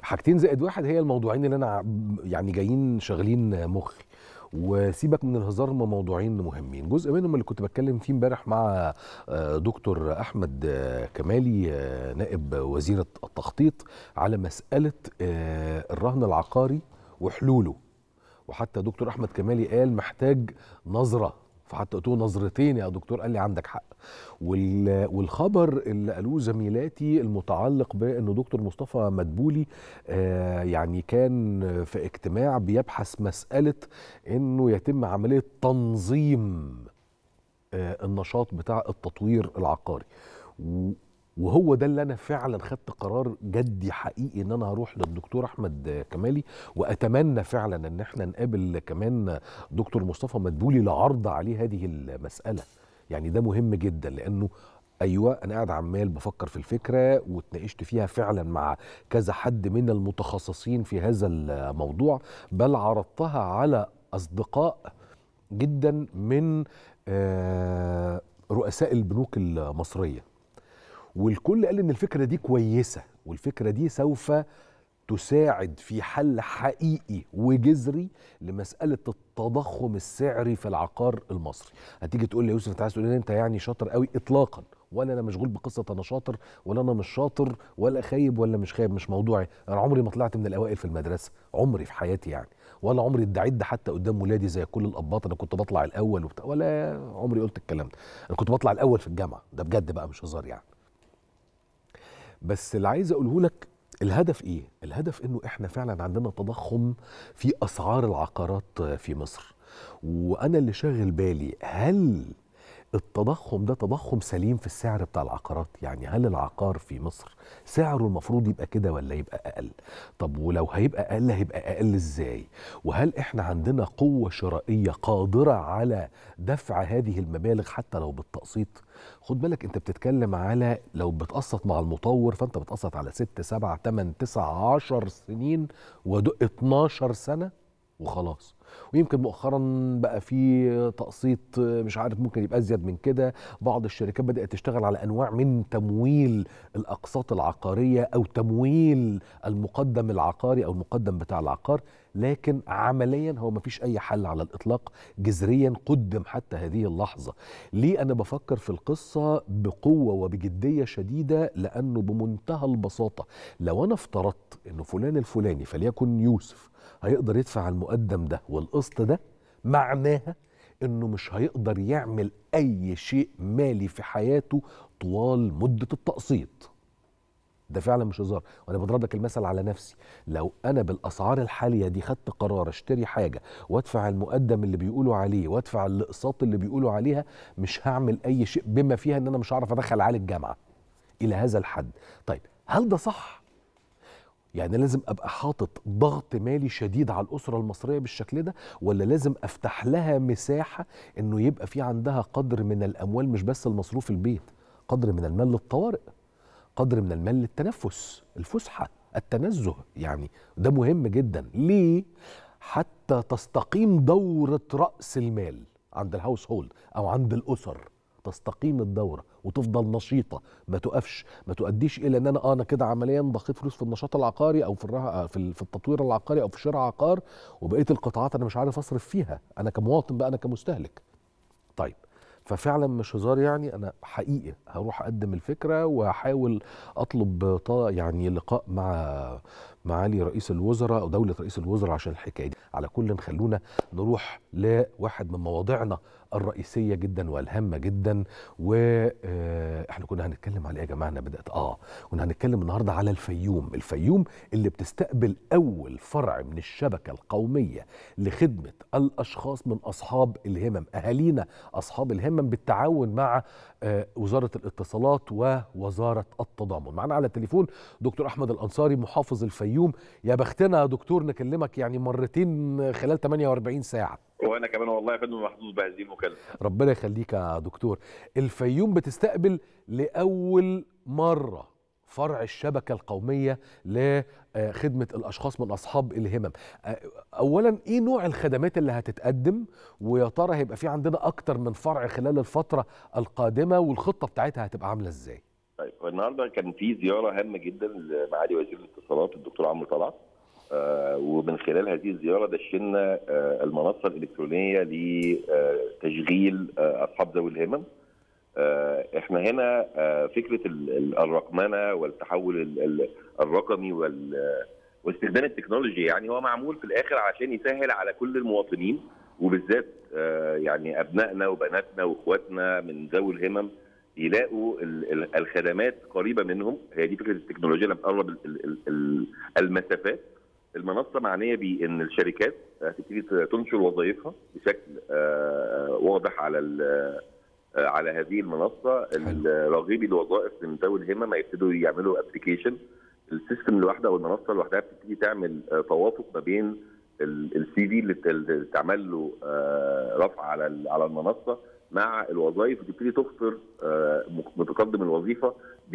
حاجتين زائد واحد هي الموضوعين اللي انا ع- يعني جايين شاغلين مخي وسيبك من الهزار هم موضوعين مهمين جزء منهم اللي كنت بتكلم فيه امبارح مع آه، دكتور احمد آه، كمالي آه، نائب وزير التخطيط على مساله آه، الرهن العقاري وحلوله وحتى دكتور احمد كمالي قال محتاج نظره فحتى قلت له نظرتين يا دكتور قال لي عندك حق وال- والخبر اللي قالوه زميلاتي المتعلق بانه دكتور مصطفى مدبولي آه، يعني كان في اجتماع بيبحث مساله انه يتم عمليه تنظيم آه، النشاط بتاع التطوير العقاري و- وهو ده اللي انا فعلا خدت قرار جدي حقيقي ان انا هروح للدكتور احمد كمالي واتمنى فعلا ان احنا نقابل كمان دكتور مصطفى مدبولي لعرض عليه هذه المساله يعني ده مهم جدا لانه ايوه انا قاعد عمال بفكر في الفكره واتناقشت فيها فعلا مع كذا حد من المتخصصين في هذا الموضوع بل عرضتها على اصدقاء جدا من آه، رؤساء البنوك المصريه والكل قال ان الفكره دي كويسه والفكره دي سوف تساعد في حل حقيقي وجذري لمساله التضخم السعري في العقار المصري هتيجي تقول لي يا يوسف انت عايز تقول لي انت يعني شاطر قوي اطلاقا ولا انا مشغول بقصه انا شاطر ولا انا مش شاطر ولا خايب ولا مش خايب مش موضوعي انا عمري ما طلعت من الاوائل في المدرسه عمري في حياتي يعني ولا عمري ادعيت ده حتى قدام ولادي زي كل الاباط انا كنت بطلع الاول وبتاع ولا عمري قلت الكلام ده انا كنت بطلع الاول في الجامعه ده بجد بقى مش هزار يعني بس اللي عايز اقوله لك الهدف ايه الهدف انه احنا فعلا عندنا تضخم في اسعار العقارات في مصر وانا اللي شاغل بالي هل التضخم ده تضخم سليم في السعر بتاع العقارات يعني هل العقار في مصر سعره المفروض يبقى كده ولا يبقى اقل طب ولو هيبقى اقل هيبقى اقل ازاي وهل احنا عندنا قوة شرائية قادرة على دفع هذه المبالغ حتى لو بالتقسيط خد بالك انت بتتكلم على لو بتقسط مع المطور فانت بتقسط على 6 7 8 9 10 سنين ودق 12 سنة وخلاص ويمكن مؤخرا بقى في تقسيط مش عارف ممكن يبقى ازيد من كده بعض الشركات بدات تشتغل على انواع من تمويل الاقساط العقاريه او تمويل المقدم العقاري او المقدم بتاع العقار لكن عمليا هو ما فيش اي حل على الاطلاق جذريا قدم حتى هذه اللحظه ليه انا بفكر في القصه بقوه وبجديه شديده لانه بمنتهى البساطه لو انا افترضت انه فلان الفلاني فليكن يوسف هيقدر يدفع المقدم ده والقسط ده معناها انه مش هيقدر يعمل اي شيء مالي في حياته طوال مده التقسيط ده فعلا مش هزار وانا بضرب لك المثل على نفسي لو انا بالاسعار الحاليه دي خدت قرار اشتري حاجه وادفع المقدم اللي بيقولوا عليه وادفع الاقساط اللي بيقولوا عليها مش هعمل اي شيء بما فيها ان انا مش هعرف ادخل عيال الجامعه الى هذا الحد طيب هل ده صح يعني لازم ابقى حاطط ضغط مالي شديد على الاسره المصريه بالشكل ده ولا لازم افتح لها مساحه انه يبقى في عندها قدر من الاموال مش بس المصروف البيت قدر من المال للطوارئ قدر من المال للتنفس الفسحه التنزه يعني ده مهم جدا ليه حتى تستقيم دوره راس المال عند الهاوس هولد او عند الاسر تستقيم الدوره وتفضل نشيطه ما تقفش ما تؤديش الى ان انا اه انا كده عمليا ضخيت فلوس في النشاط العقاري او في الرها في ال- في التطوير العقاري او في شراء عقار وبقيه القطاعات انا مش عارف اصرف فيها انا كمواطن بقى انا كمستهلك طيب ففعلا مش هزار يعني انا حقيقي هروح اقدم الفكره وهحاول اطلب طا يعني لقاء مع معالي رئيس الوزراء او دوله رئيس الوزراء عشان الحكايه دي على كل خلونا نروح لواحد من مواضيعنا الرئيسيه جدا والهامه جدا واحنا كنا هنتكلم على ايه يا جماعه انا بدات اه كنا هنتكلم النهارده على الفيوم الفيوم اللي بتستقبل اول فرع من الشبكه القوميه لخدمه الاشخاص من اصحاب الهمم اهالينا اصحاب الهمم بالتعاون مع آه، وزاره الاتصالات ووزاره التضامن معنا على التليفون دكتور احمد الانصاري محافظ الفيوم يا بختنا يا دكتور نكلمك يعني مرتين خلال 48 ساعه وانا كمان والله يا فندم محظوظ بهذه المكالمه ربنا يخليك يا دكتور الفيوم بتستقبل لاول مره فرع الشبكه القوميه لخدمه الاشخاص من اصحاب الهمم آه، اولا ايه نوع الخدمات اللي هتتقدم ويا ترى هيبقى في عندنا اكتر من فرع خلال الفتره القادمه والخطه بتاعتها هتبقى عامله ازاي طيب والنهارده كان في زياره هامه جدا لمعالي وزير الاتصالات الدكتور عمرو طلعت آه، ومن خلال هذه الزياره دشنا آه، المنصه الالكترونيه لتشغيل آه، اصحاب ذوي الهمم آه، احنا هنا آه، فكره ال- ال- الرقمنه والتحول ال- ال- الرقمي وال- واستخدام التكنولوجي يعني هو معمول في الاخر عشان يسهل على كل المواطنين وبالذات آه، يعني ابنائنا وبناتنا واخواتنا من ذوي الهمم يلاقوا ال- ال- الخدمات قريبه منهم هي دي فكره التكنولوجيا اللي بتقرب ال- ال- ال- المسافات المنصه معنيه بان الشركات هتبتدي تنشر وظائفها بشكل آه، واضح على ال- آه، على هذه المنصه الراغبي لوظائف من ذوي الهمم هيبتدوا يعملوا ابلكيشن السيستم لوحده او المنصه لوحدها بتبتدي تعمل آه، توافق ما بين السي في اللي بت- اللي تعمل له آه، رفع على ال- على المنصه مع الوظائف وتبتدي تخطر آه، متقدم الوظيفه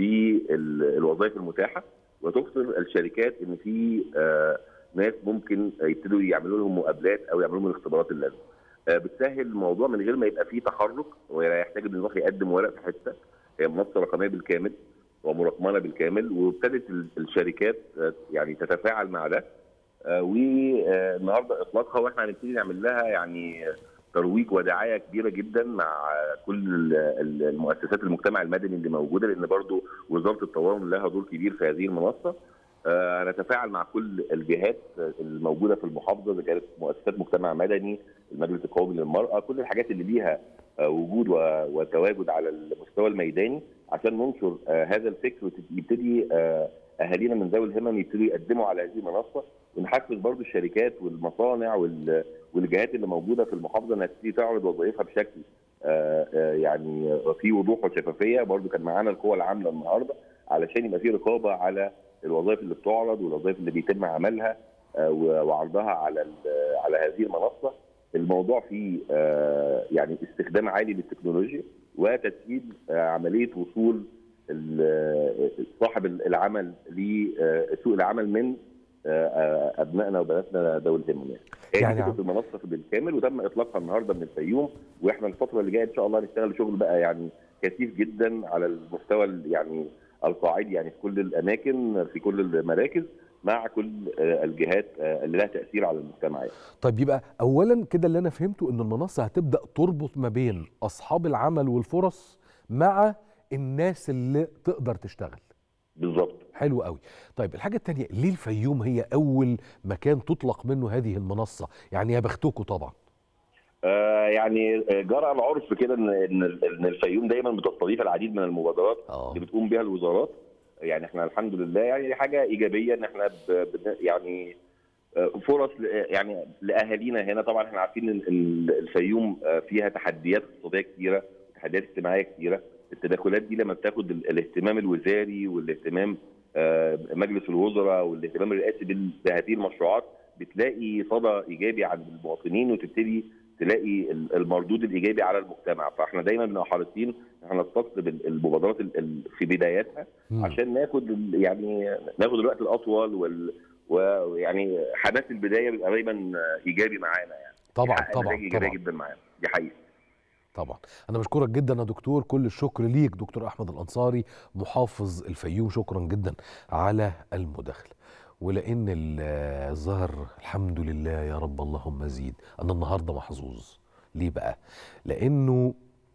بالوظائف المتاحه وتخطر الشركات ان في آه، ناس ممكن يبتدوا يعملوا لهم مقابلات او يعملوا لهم الاختبارات اللازمه. آه، بتسهل الموضوع من غير ما يبقى فيه تحرك ولا يحتاج ان يروح يقدم ورق في حته هي منصه رقميه بالكامل ومرقمنه بالكامل وابتدت ال- الشركات آه، يعني تتفاعل مع ده آه، والنهارده اطلاقها واحنا هنبتدي نعمل لها يعني ترويج ودعايه كبيره جدا مع كل ال- ال- المؤسسات المجتمع المدني اللي موجوده لان برضو وزاره التضامن لها دور كبير في هذه المنصه آه، نتفاعل مع كل الجهات الموجوده في المحافظه اذا كانت مؤسسات مجتمع مدني المجلس القومي للمراه كل الحاجات اللي ليها آه، وجود و- وتواجد على المستوى الميداني عشان ننشر آه، هذا الفكر ويبتدي آه، اهالينا من ذوي الهمم يبتدوا يقدموا على هذه المنصه ونحفز برضو الشركات والمصانع وال- والجهات اللي موجوده في المحافظه انها تبتدي تعرض وظائفها بشكل آه، آه، يعني في وضوح وشفافيه برضو كان معانا القوى العامله النهارده علشان يبقى في رقابه على الوظائف اللي بتعرض والوظائف اللي بيتم عملها آه، و- وعرضها على ال- على هذه المنصه الموضوع فيه آه، يعني استخدام عالي للتكنولوجيا وتسهيل آه، عمليه وصول ال- صاحب العمل لسوق العمل من آه، آه، ابنائنا وبناتنا ذوي الهمم يعني. هي يعني دي عم- فكره المنصه بالكامل وتم اطلاقها النهارده من الفيوم واحنا الفتره اللي جايه ان شاء الله هنشتغل شغل بقى يعني كثيف جدا على المستوى ال- يعني القاعدي يعني في كل الاماكن في كل المراكز مع كل آه، الجهات آه، اللي لها تاثير على المجتمع يعني. طيب يبقى اولا كده اللي انا فهمته ان المنصه هتبدا تربط ما بين اصحاب العمل والفرص مع الناس اللي تقدر تشتغل بالظبط حلو قوي طيب الحاجه التانية ليه الفيوم هي اول مكان تطلق منه هذه المنصه يعني يا بختكم طبعا آه، يعني آه، جرى العرف كده ان ان إن الفيوم دايما بتستضيف العديد من المبادرات اه اللي بتقوم بها الوزارات يعني احنا الحمد لله يعني دي حاجه ايجابيه ان احنا ب- بن- يعني آه، فرص ل- يعني لاهالينا هنا طبعا احنا عارفين ان إن الفيوم آه، فيها تحديات اقتصاديه كتيره تحديات اجتماعيه كتيره التدخلات دي لما بتاخد ال- الاهتمام الوزاري والاهتمام آه، مجلس الوزراء والاهتمام الرئاسي بال- بهذه المشروعات بتلاقي صدى ايجابي عند المواطنين وتبتدي تلاقي ال- المردود الايجابي على المجتمع فاحنا دايما بنبقى حريصين ان احنا نستقطب ال- المبادرات ال- ال- في بداياتها مم. عشان ناخد ال- يعني ناخد الوقت الاطول وال ويعني حماس البدايه بيبقى دايما ايجابي معانا يعني طبعا بيحقق طبعا نتائج ايجابيه طبعا جدا معانا دي حقيقه طبعا انا بشكرك جدا يا دكتور كل الشكر ليك دكتور احمد الانصاري محافظ الفيوم شكرا جدا على المداخله ولان ال- الظهر الحمد لله يا رب اللهم زيد انا النهارده محظوظ ليه بقى لانه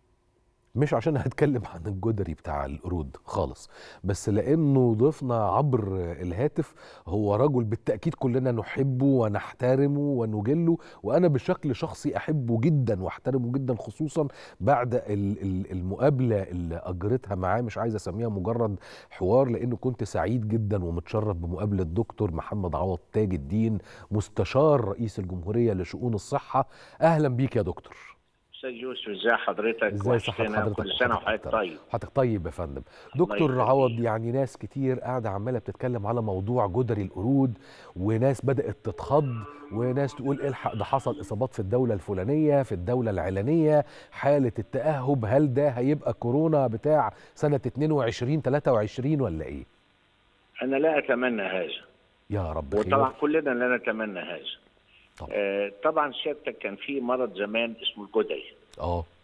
مش عشان هتكلم عن الجدري بتاع القرود خالص بس لانه ضيفنا عبر الهاتف هو رجل بالتاكيد كلنا نحبه ونحترمه ونجله وانا بشكل شخصي احبه جدا واحترمه جدا خصوصا بعد ال- ال- المقابله اللي اجرتها معاه مش عايز اسميها مجرد حوار لانه كنت سعيد جدا ومتشرف بمقابله دكتور محمد عوض تاج الدين مستشار رئيس الجمهوريه لشؤون الصحه اهلا بيك يا دكتور استاذ يوسف ازي حضرتك ازاي صحة وحشتنا حضرتك كل سنه وحضرتك وحضرتك طيب حضرتك طيب يا فندم دكتور يخليك. عوض يعني ناس كتير قاعده عماله بتتكلم على موضوع جدري القرود وناس بدات تتخض وناس تقول الحق ده حصل اصابات في الدوله الفلانيه في الدوله العلانيه حاله التاهب هل ده هيبقى كورونا بتاع سنه 22 23 ولا ايه انا لا اتمنى هذا يا رب وطبعا خير كلنا لا نتمنى هذا طبعا. آه طبعا سيادتك كان في مرض زمان اسمه الجدري اه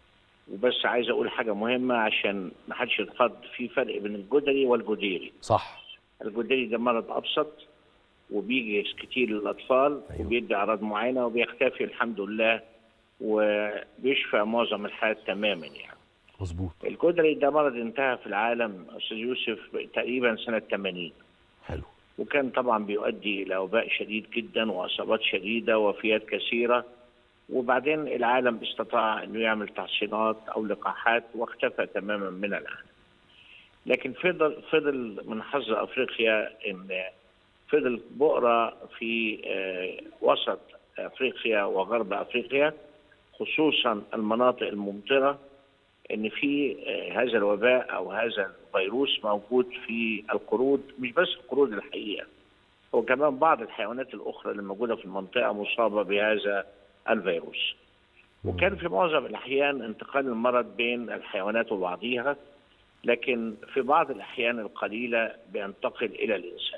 وبس عايز اقول حاجه مهمه عشان ما حدش يتخض في فرق بين الجدري والجديري صح الجدري ده مرض ابسط وبيجي كتير للاطفال أيوة. وبيدي اعراض معينه وبيختفي الحمد لله وبيشفى معظم الحالات تماما يعني مظبوط الجدري ده مرض انتهى في العالم استاذ يوسف تقريبا سنه 80 حلو وكان طبعا بيؤدي الى وباء شديد جدا واصابات شديده وفيات كثيره وبعدين العالم استطاع انه يعمل تحصينات او لقاحات واختفى تماما من العالم. لكن فضل فضل من حظ افريقيا ان فضل بؤره في آه، وسط افريقيا وغرب افريقيا خصوصا المناطق الممطره ان في آه، هذا الوباء او هذا الفيروس موجود في القرود مش بس القرود الحقيقه هو كمان بعض الحيوانات الاخرى اللي موجوده في المنطقه مصابه بهذا الفيروس وكان في معظم الاحيان انتقال المرض بين الحيوانات وبعضها لكن في بعض الاحيان القليله بينتقل الى الانسان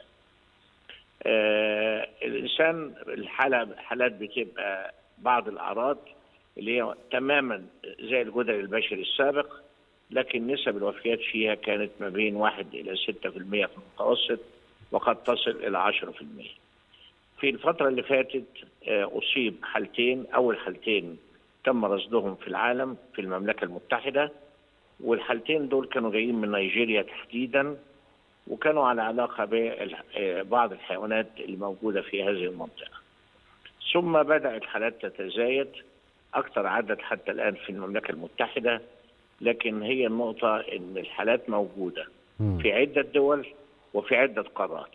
آه الانسان الحاله الحالات بتبقى بعض الاعراض اللي هي تماما زي الجدري البشري السابق لكن نسب الوفيات فيها كانت ما بين 1 الى 6% في المتوسط وقد تصل الى 10%. في الفترة اللي فاتت آه، أصيب حالتين أول حالتين تم رصدهم في العالم في المملكة المتحدة والحالتين دول كانوا جايين من نيجيريا تحديدا وكانوا على علاقة ببعض الحيوانات اللي موجودة في هذه المنطقة ثم بدأت الحالات تتزايد أكثر عدد حتى الآن في المملكة المتحدة لكن هي النقطة إن الحالات موجودة مم. في عدة دول وفي عدة قارات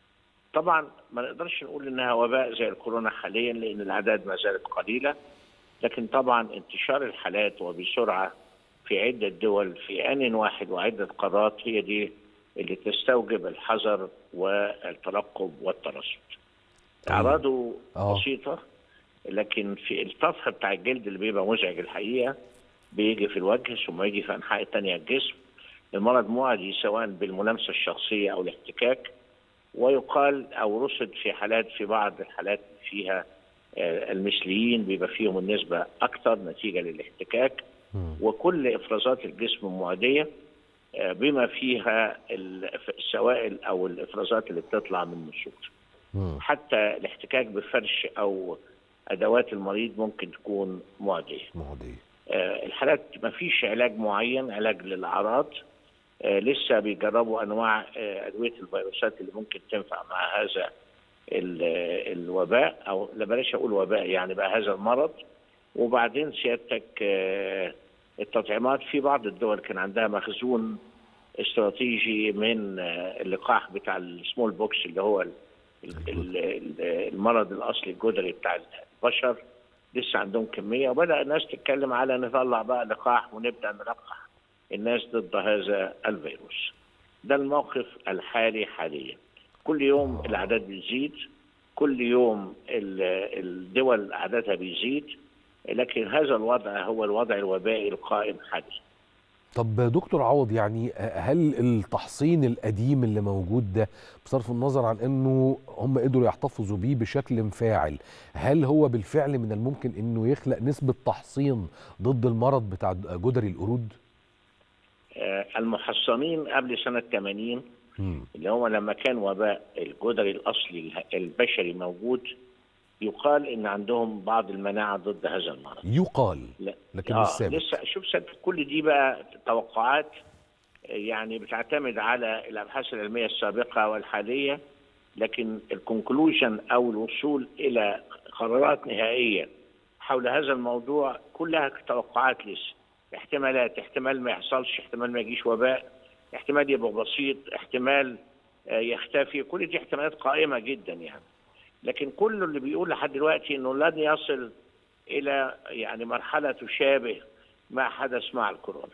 طبعا ما نقدرش نقول انها وباء زي الكورونا حاليا لان الاعداد ما زالت قليله لكن طبعا انتشار الحالات وبسرعه في عده دول في ان واحد وعده قارات هي دي اللي تستوجب الحذر والترقب والترصد. طيب. اعراضه آه. بسيطه لكن في الطفح بتاع الجلد اللي بيبقى مزعج الحقيقه بيجي في الوجه ثم يجي في انحاء تانية الجسم المرض معدي سواء بالملامسه الشخصيه او الاحتكاك ويقال او رصد في حالات في بعض الحالات فيها آه، المثليين بيبقى فيهم النسبه اكثر نتيجه للاحتكاك مم. وكل افرازات الجسم معديه آه، بما فيها ال- السوائل او الافرازات اللي بتطلع من النسور مم. حتى الاحتكاك بفرش او ادوات المريض ممكن تكون معديه معدي آه، الحالات ما فيش علاج معين علاج للاعراض آه، لسه بيجربوا انواع آه، ادويه الفيروسات اللي ممكن تنفع مع هذا ال- آه، الوباء او لا بلاش اقول وباء يعني بقى هذا المرض وبعدين سيادتك آه، التطعيمات في بعض الدول كان عندها مخزون استراتيجي من آه، اللقاح بتاع السمول بوكس اللي هو ال- ال- ال- ال- المرض الاصلي الجدري بتاع البشر لسه عندهم كميه وبدا الناس تتكلم على نطلع بقى لقاح ونبدا نلقح الناس ضد هذا الفيروس. ده الموقف الحالي حاليا. كل يوم الاعداد بتزيد كل يوم ال- الدول عددها بيزيد لكن هذا الوضع هو الوضع الوبائي القائم حاليا. طب دكتور عوض يعني هل التحصين القديم اللي موجود ده بصرف النظر عن انه هم قدروا يحتفظوا بيه بشكل فاعل هل هو بالفعل من الممكن انه يخلق نسبة تحصين ضد المرض بتاع جدري القرود؟ آه، المحصنين قبل سنه 80 مم. اللي هو لما كان وباء الجدري الاصلي اله- البشري موجود يقال ان عندهم بعض المناعه ضد هذا المرض. يقال لا لكن آه مش ثابت لسه شوف سد كل دي بقى توقعات آه، يعني بتعتمد على الابحاث العلميه السابقه والحاليه لكن الكونكلوجن او الوصول الى قرارات نهائيه حول هذا الموضوع كلها توقعات لسه احتمالات احتمال ما يحصلش احتمال ما يجيش وباء احتمال يبقى بسيط احتمال آه، يختفي كل دي احتمالات قائمه جدا يعني لكن كل اللي بيقول لحد دلوقتي انه لن يصل الى يعني مرحله تشابه ما حدث مع الكورونا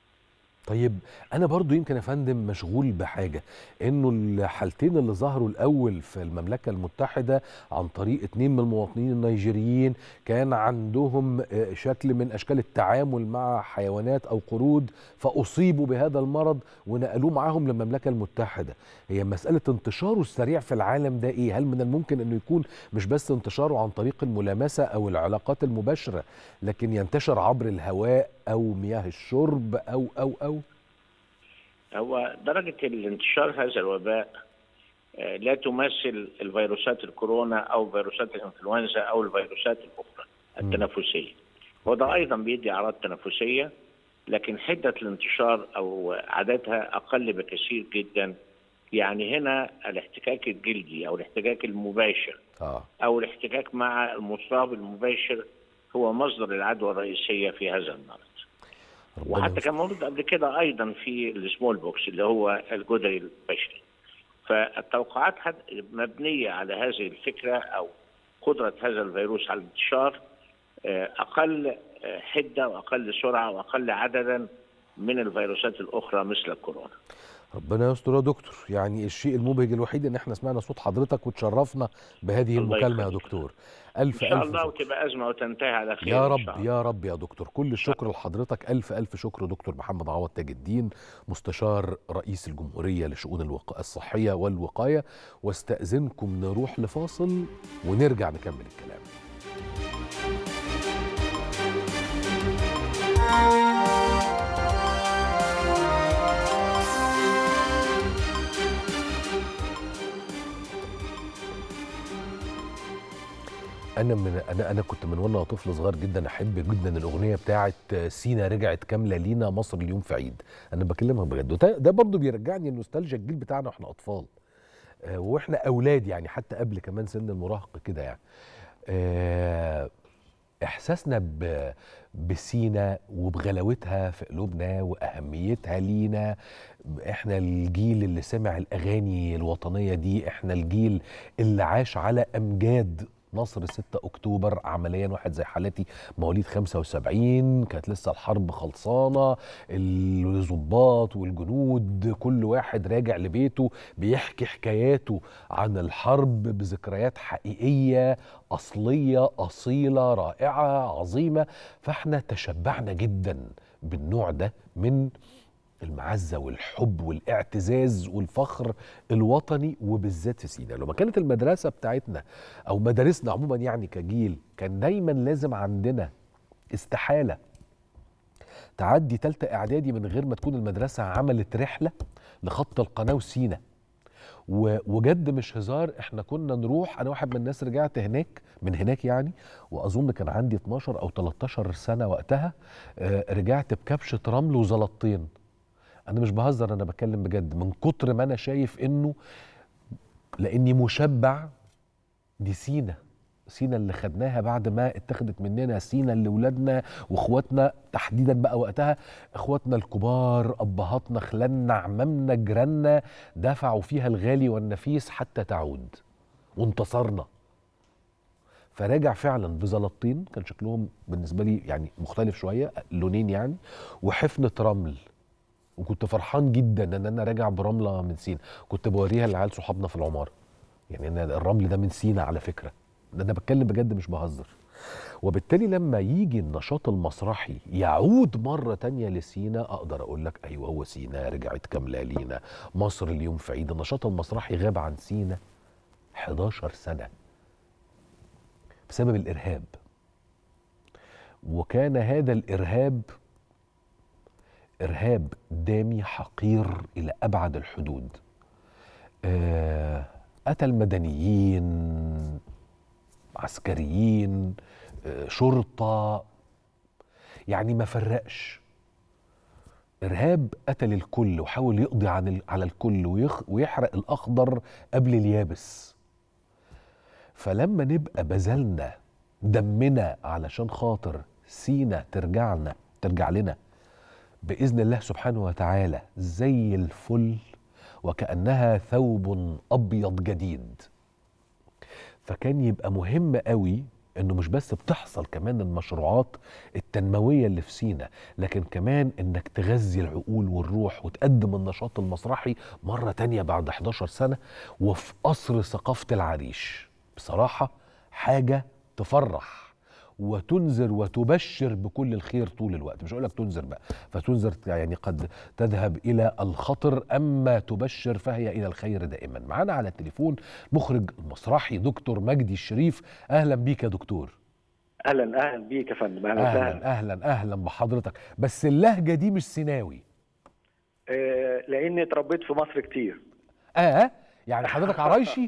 طيب انا برضو يمكن يا فندم مشغول بحاجه انه الحالتين اللي ظهروا الاول في المملكه المتحده عن طريق اتنين من المواطنين النيجيريين كان عندهم آه، شكل من اشكال التعامل مع حيوانات او قرود فاصيبوا بهذا المرض ونقلوه معاهم للمملكه المتحده هي مساله انتشاره السريع في العالم ده ايه هل من الممكن انه يكون مش بس انتشاره عن طريق الملامسه او العلاقات المباشره لكن ينتشر عبر الهواء او مياه الشرب او او او هو درجة الانتشار هذا الوباء آه، لا تمثل الفيروسات الكورونا أو فيروسات الإنفلونزا أو الفيروسات الأخرى التنفسية وده أيضا بيدي أعراض تنفسية لكن حدة الانتشار أو عددها أقل بكثير جدا يعني هنا الاحتكاك الجلدي أو الاحتكاك المباشر اه أو الاحتكاك مع المصاب المباشر هو مصدر العدوى الرئيسية في هذا المرض ربنا وحتى يستر. كان موجود قبل كده ايضا في السمول بوكس اللي هو الجدري البشري فالتوقعات حد- مبنيه على هذه الفكره او قدره هذا الفيروس على الانتشار آه، اقل آه، حده واقل سرعه واقل عددا من الفيروسات الاخرى مثل الكورونا. ربنا يستر يا دكتور يعني الشيء المبهج الوحيد ان احنا سمعنا صوت حضرتك وتشرفنا بهذه الله المكالمه يا يخليك. دكتور ان الف شاء الف الله شكر. وتبقى ازمه وتنتهي على خير يا إن رب شاء الله. يا رب يا دكتور كل الشكر لحضرتك ألف ألف شكر دكتور محمد عوض تاج الدين مستشار رئيس الجمهورية لشؤون الوقاية الصحية والوقاية واستأذنكم نروح لفاصل ونرجع نكمل الكلام انا من انا انا كنت من وانا طفل صغير جدا احب جدا الاغنيه بتاعت سينا رجعت كامله لينا مصر اليوم في عيد انا بكلمك بجد وده ده برضه بيرجعني النوستالجيا الجيل بتاعنا واحنا اطفال آه، واحنا اولاد يعني حتى قبل كمان سن المراهقه كده يعني آه، احساسنا ب بسينا وبغلاوتها في قلوبنا واهميتها لينا احنا الجيل اللي سمع الاغاني الوطنيه دي احنا الجيل اللي عاش على امجاد نصر 6 اكتوبر عمليا واحد زي حالتي مواليد 75 كانت لسه الحرب خلصانه الضباط والجنود كل واحد راجع لبيته بيحكي حكاياته عن الحرب بذكريات حقيقيه اصليه اصيله رائعه عظيمه فاحنا تشبعنا جدا بالنوع ده من المعزة والحب والاعتزاز والفخر الوطني وبالذات في سينا لما كانت المدرسة بتاعتنا أو مدارسنا عموما يعني كجيل كان دايما لازم عندنا استحالة تعدي تالتة إعدادي من غير ما تكون المدرسة عملت رحلة لخط القناة وسينا و- وجد مش هزار احنا كنا نروح انا واحد من الناس رجعت هناك من هناك يعني واظن كان عندي 12 او 13 سنه وقتها آه، رجعت بكبشه رمل وزلطين انا مش بهزر انا بتكلم بجد من كتر ما انا شايف انه لاني مشبع دي سينا سينا اللي خدناها بعد ما اتخذت مننا سينا اللي ولادنا واخواتنا تحديدا بقى وقتها اخواتنا الكبار ابهاتنا خلالنا عمامنا جيراننا دفعوا فيها الغالي والنفيس حتى تعود وانتصرنا فراجع فعلا بزلطين كان شكلهم بالنسبه لي يعني مختلف شويه لونين يعني وحفنه رمل وكنت فرحان جدا ان انا راجع برمله من سينا كنت بوريها لعيال صحابنا في العماره يعني انا الرمل ده من سينا على فكره ده انا بتكلم بجد مش بهزر وبالتالي لما يجي النشاط المسرحي يعود مرة تانية لسينا أقدر أقول لك أيوة هو سينا رجعت كاملة لينا مصر اليوم في عيد النشاط المسرحي غاب عن سينا 11 سنة بسبب الإرهاب وكان هذا الإرهاب إرهاب دامي حقير إلى أبعد الحدود آه، قتل مدنيين عسكريين آه، شرطة يعني ما فرقش إرهاب قتل الكل وحاول يقضي عن ال- على الكل ويخ ويحرق الأخضر قبل اليابس فلما نبقى بذلنا دمنا علشان خاطر سينا ترجعنا ترجع لنا بإذن الله سبحانه وتعالى زي الفل وكأنها ثوب أبيض جديد فكان يبقى مهم قوي انه مش بس بتحصل كمان المشروعات التنمويه اللي في سينا لكن كمان انك تغذي العقول والروح وتقدم النشاط المسرحي مره تانية بعد 11 سنه وفي قصر ثقافه العريش بصراحه حاجه تفرح وتنذر وتبشر بكل الخير طول الوقت مش هقول لك تنذر بقى فتنذر يعني قد تذهب الى الخطر اما تبشر فهي الى الخير دائما معانا على التليفون مخرج المسرحي دكتور مجدي الشريف اهلا بيك يا دكتور اهلا اهلا بيك يا فندم اهلا اهلا وسهلا اهلا اهلا بحضرتك بس اللهجه دي مش سيناوي آه، لاني اتربيت في مصر كتير اه يعني حضرتك عرايشي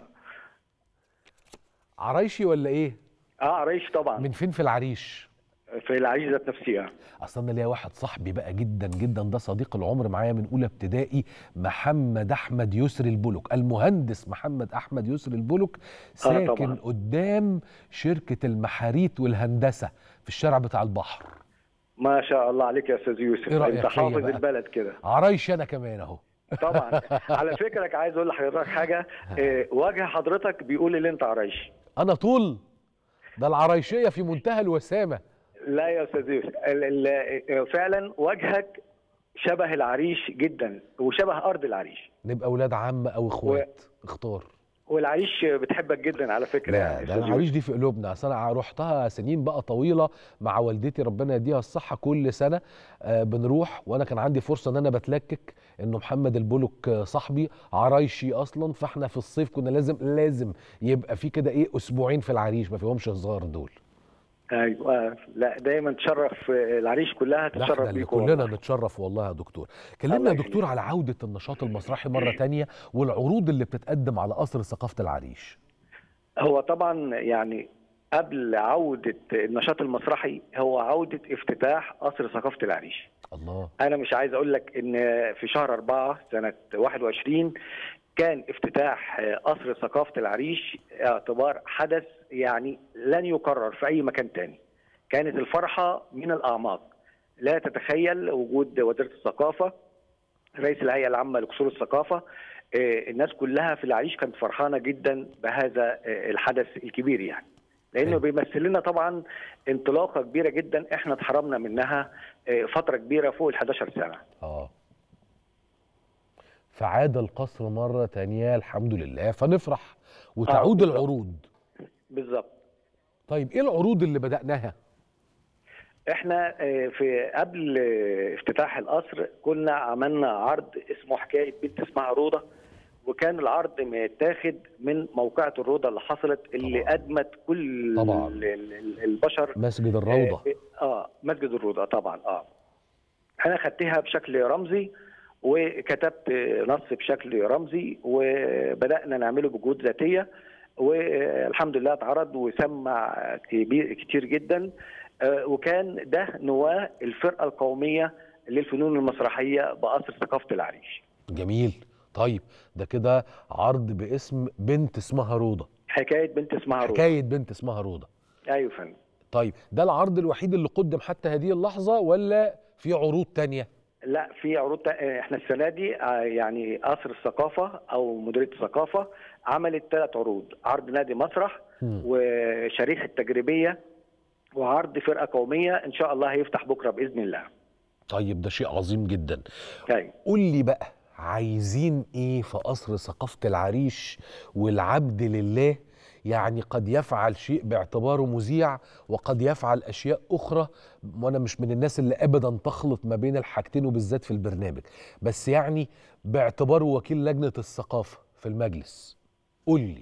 عرايشي ولا ايه اه عريش طبعا من فين في العريش في العريش ذات نفسها اصل انا ليا واحد صاحبي بقى جدا جدا ده صديق العمر معايا من اولى ابتدائي محمد احمد يسري البلك المهندس محمد احمد يسري البلك ساكن طبعاً. قدام شركه المحاريت والهندسه في الشارع بتاع البحر ما شاء الله عليك يا استاذ يوسف إيه رأيك انت فيا حافظ بقى؟ البلد كده عرايشي انا كمان اهو طبعا على فكرك عايز اقول لحضرتك حاجه آه، وجه حضرتك بيقول ان انت عرايش انا طول ده العرايشيه في منتهى الوسامه لا يا استاذ يوسف ال- ال- فعلا وجهك شبه العريش جدا وشبه ارض العريش نبقى اولاد عم او اخوات اختار والعريش بتحبك جدا على فكره لا يا ده أستاذ العريش دي في قلوبنا اصل انا رحتها سنين بقى طويله مع والدتي ربنا يديها الصحه كل سنه آه بنروح وانا كان عندي فرصه ان انا بتلكك انه محمد البلك آه، صاحبي عرايشي اصلا فاحنا في الصيف كنا لازم لازم يبقى في كده ايه اسبوعين في العريش ما فيهمش هزار دول ايوه لا دايما تشرف العريش كلها ده احنا تشرف اللي بيكم كلنا والله. نتشرف والله يا دكتور الله كلمنا يا يخليك. دكتور على عوده النشاط المسرحي مره تانية والعروض اللي بتتقدم على قصر ثقافه العريش هو طبعا يعني قبل عودة النشاط المسرحي هو عودة افتتاح قصر ثقافة العريش الله أنا مش عايز أقول لك إن في شهر أربعة سنة 21 كان افتتاح قصر ثقافة العريش اعتبار حدث يعني لن يكرر في أي مكان تاني كانت الفرحة من الأعماق لا تتخيل وجود وزيرة الثقافة رئيس الهيئة العامة لقصور الثقافة آه، الناس كلها في العريش كانت فرحانة جدا بهذا آه، الحدث الكبير يعني لانه حلو. بيمثل لنا طبعا انطلاقه كبيره جدا احنا اتحرمنا منها آه، فتره كبيره فوق ال 11 سنه اه فعاد القصر مرة تانية الحمد لله فنفرح وتعود بالظبط. العروض بالظبط طيب ايه العروض اللي بدأناها احنا آه، في قبل آه، افتتاح القصر كنا عملنا عرض اسمه حكايه بنت اسمها روضه وكان العرض متاخد من موقعة الروضه اللي حصلت اللي طبعاً. ادمت كل طبعاً. ال- ال- البشر مسجد الروضة اه آه، مسجد الروضه طبعا اه انا خدتها بشكل رمزي وكتبت نص بشكل رمزي وبدانا نعمله بجهود ذاتيه والحمد لله اتعرض وسمع كبير كتير جدا آه، وكان ده نواه الفرقه القوميه للفنون المسرحيه بقصر ثقافه العريش جميل طيب ده كده عرض باسم بنت اسمها روضة حكايه بنت اسمها روضه حكاية بنت اسمها روضة ايوه يا فندم طيب ده العرض الوحيد اللي قدم حتى هذه اللحظة ولا في عروض تانية لا في عروض تا- احنا السنه دي آه، يعني قصر الثقافه او مديريه الثقافه عملت ثلاث عروض عرض نادي مسرح مم. وشريحه تجريبيه وعرض فرقه قوميه ان شاء الله هيفتح بكره باذن الله طيب ده شيء عظيم جدا طيب قول لي بقى عايزين ايه في قصر ثقافة العريش والعبد لله يعني قد يفعل شيء باعتباره مذيع وقد يفعل اشياء اخرى وانا مش من الناس اللي ابدا تخلط ما بين الحاجتين وبالذات في البرنامج بس يعني باعتباره وكيل لجنة الثقافة في المجلس قول لي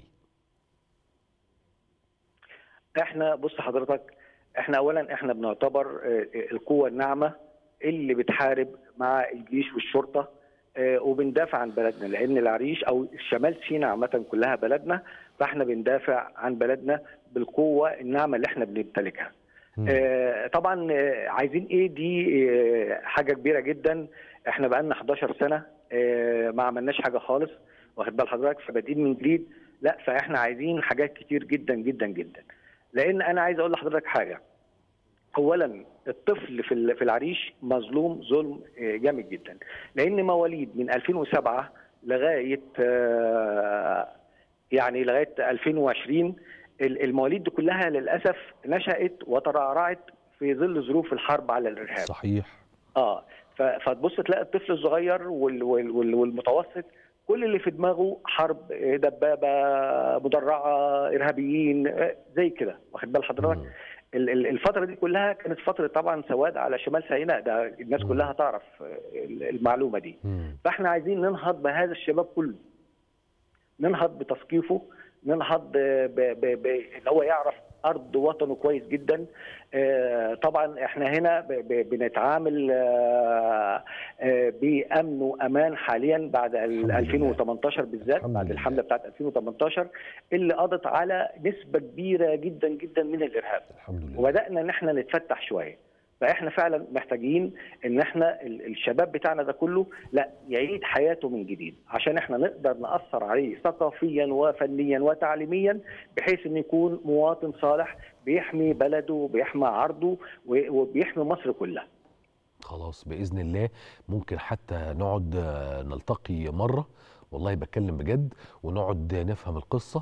احنا بص حضرتك احنا اولا احنا بنعتبر آه، القوه الناعمه اللي بتحارب مع الجيش والشرطه آه، وبندافع عن بلدنا لان العريش او شمال سيناء عامه كلها بلدنا فاحنا بندافع عن بلدنا بالقوه الناعمه اللي احنا بنمتلكها. مم. آه، طبعا آه، عايزين ايه دي آه، حاجه كبيره جدا احنا بقالنا 11 سنه آه، ما عملناش حاجه خالص واخد بال حضرتك فبادئين من جديد لا فاحنا عايزين حاجات كتير جدا جدا جدا لان انا عايز اقول لحضرتك حاجه اولا الطفل في ال- في العريش مظلوم ظلم آه، جامد جدا لان مواليد من 2007 لغايه آه، يعني لغايه 2020 ال- المواليد دي كلها للاسف نشات وترعرعت في ظل ظروف الحرب على الارهاب صحيح اه ف- فتبص تلاقي الطفل الصغير وال- وال- وال- والمتوسط كل اللي في دماغه حرب آه، دبابه مدرعه ارهابيين آه، زي كده واخد بال حضرتك مم. ال- ال- الفتره دي كلها كانت فتره طبعا سواد على شمال سيناء ده الناس مم. كلها تعرف آه، المعلومه دي مم. فاحنا عايزين ننهض بهذا الشباب كله ننهض بتثقيفه ننهض ب- ب- ب- ب- ان هو يعرف ارض وطنه كويس جدا آه، طبعا احنا هنا ب- ب- بنتعامل آه، آه، بامن وامان حاليا بعد ال الحمد لله. 2018 بالذات الحمد بعد لله. الحمله بتاعت 2018 اللي قضت على نسبه كبيره جدا جدا من الارهاب الحمد لله وبدانا ان احنا نتفتح شويه فاحنا فعلا محتاجين ان احنا ال- الشباب بتاعنا ده كله لا يعيد حياته من جديد عشان احنا نقدر ناثر عليه ثقافيا وفنيا وتعليميا بحيث انه يكون مواطن صالح بيحمي بلده وبيحمي عرضه و- وبيحمي مصر كلها خلاص باذن الله ممكن حتى نقعد آه، نلتقي مره والله بتكلم بجد ونقعد نفهم القصه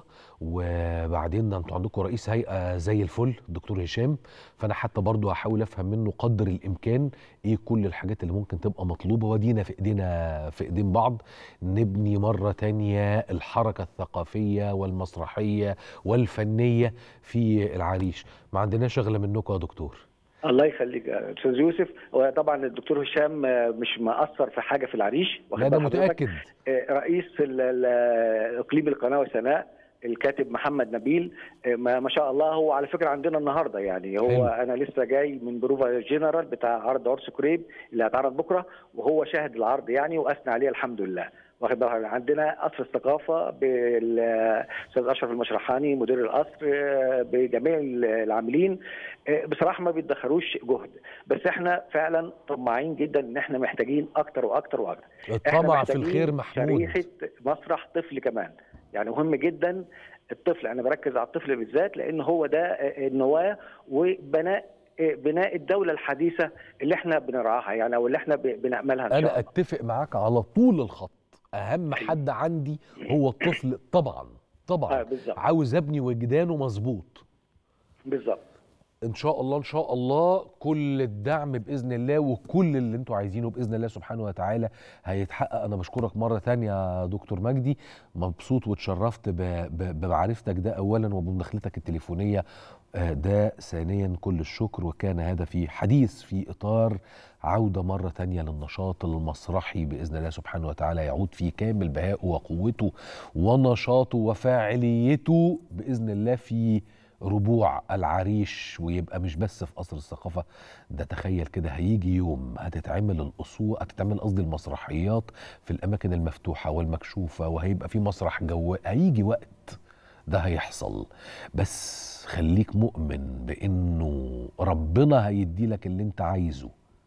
وبعدين انتوا عندكم رئيس هيئه زي الفل الدكتور هشام فانا حتى برضو هحاول افهم منه قدر الامكان ايه كل الحاجات اللي ممكن تبقى مطلوبه ودينا في ايدينا في ايدين بعض نبني مره تانية الحركه الثقافيه والمسرحيه والفنيه في العريش ما عندناش اغلى منكم يا دكتور الله يخليك يا استاذ يوسف وطبعا الدكتور هشام آه، مش مأثر في حاجه في العريش واخد لا ده بال حضرتك؟ متاكد آه، رئيس ال- ال- اقليم القناه وسناء الكاتب محمد نبيل آه، ما ما شاء الله هو على فكره عندنا النهارده يعني هو حلو. انا لسه جاي من بروفا جنرال بتاع عرض عرس كريب اللي هيتعرض بكره وهو شاهد العرض يعني واثنى عليه الحمد لله واخد بالك عندنا قصر الثقافه بالاستاذ اشرف المشرحاني مدير القصر آه، بجميع العاملين آه، بصراحه ما بيدخروش جهد بس احنا فعلا طماعين جدا ان احنا محتاجين اكتر واكتر واكتر احنا الطمع في محتاجين الخير محمود شريحه مسرح طفل كمان يعني مهم جدا الطفل انا بركز على الطفل بالذات لان هو ده النواه وبناء بناء الدوله الحديثه اللي احنا بنرعاها يعني او اللي احنا ب- بناملها ان شاء انا الله اتفق معاك على طول الخط اهم حد عندي هو الطفل طبعا آه طبعا بالظبط عاوز ابني وجدانه مظبوط بالظبط ان شاء الله ان شاء الله كل الدعم باذن الله وكل اللي انتوا عايزينه باذن الله سبحانه وتعالى هيتحقق انا بشكرك مره تانية يا دكتور مجدي مبسوط واتشرفت ب- ب- بمعرفتك ده اولا وبمداخلتك التليفونيه آه، ده ثانيا كل الشكر وكان هذا في حديث في اطار عوده مره تانية للنشاط المسرحي باذن الله سبحانه وتعالى يعود في كامل بهائه وقوته ونشاطه وفاعليته باذن الله في ربوع العريش ويبقى مش بس في قصر الثقافة ده تخيل كده هيجي يوم هتتعمل الأصول هتتعمل قصدي المسرحيات في الأماكن المفتوحة والمكشوفة وهيبقى في مسرح جو هيجي وقت ده هيحصل بس خليك مؤمن بأنه ربنا هيدي لك اللي انت عايزه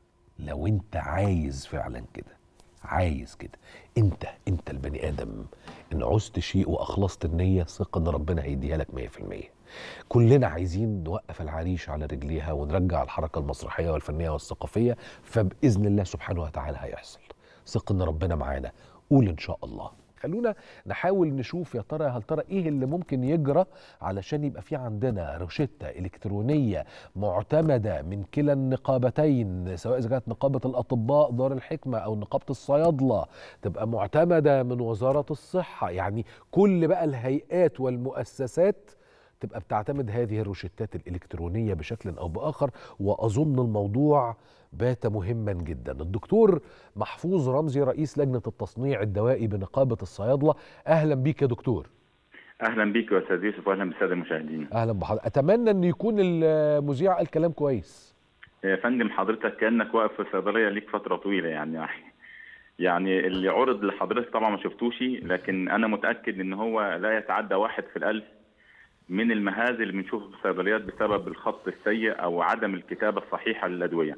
لو انت عايز فعلا كده عايز كده انت انت البني ادم ان عزت شيء واخلصت النيه ثق ان ربنا هيديها لك 100% كلنا عايزين نوقف العريش على رجليها ونرجع الحركه المسرحيه والفنيه والثقافيه فباذن الله سبحانه وتعالى هيحصل ثق ان ربنا معانا قول ان شاء الله خلونا نحاول نشوف يا ترى هل ترى ايه اللي ممكن يجرى علشان يبقى في عندنا روشتة الكترونيه معتمده من كلا النقابتين سواء اذا كانت نقابه الاطباء دار الحكمه او نقابه الصيادله تبقى معتمده من وزاره الصحه يعني كل بقى الهيئات والمؤسسات تبقى بتعتمد هذه الروشتات الإلكترونية بشكل أو بآخر وأظن الموضوع بات مهما جدا الدكتور محفوظ رمزي رئيس لجنة التصنيع الدوائي بنقابة الصيادلة أهلا بيك يا دكتور اهلا بيك يا استاذ يوسف واهلا بالساده المشاهدين أهلا بحضرتك أتمنى أن يكون المذيع قال كلام كويس يا فندم حضرتك كانك واقف في الصيدليه ليك فتره طويله يعني يعني اللي عرض لحضرتك طبعا ما شفتوش لكن انا متاكد ان هو لا يتعدى واحد في الالف من المهازل اللي بنشوفها في الصيدليات بسبب الخط السيء او عدم الكتابه الصحيحه للادويه.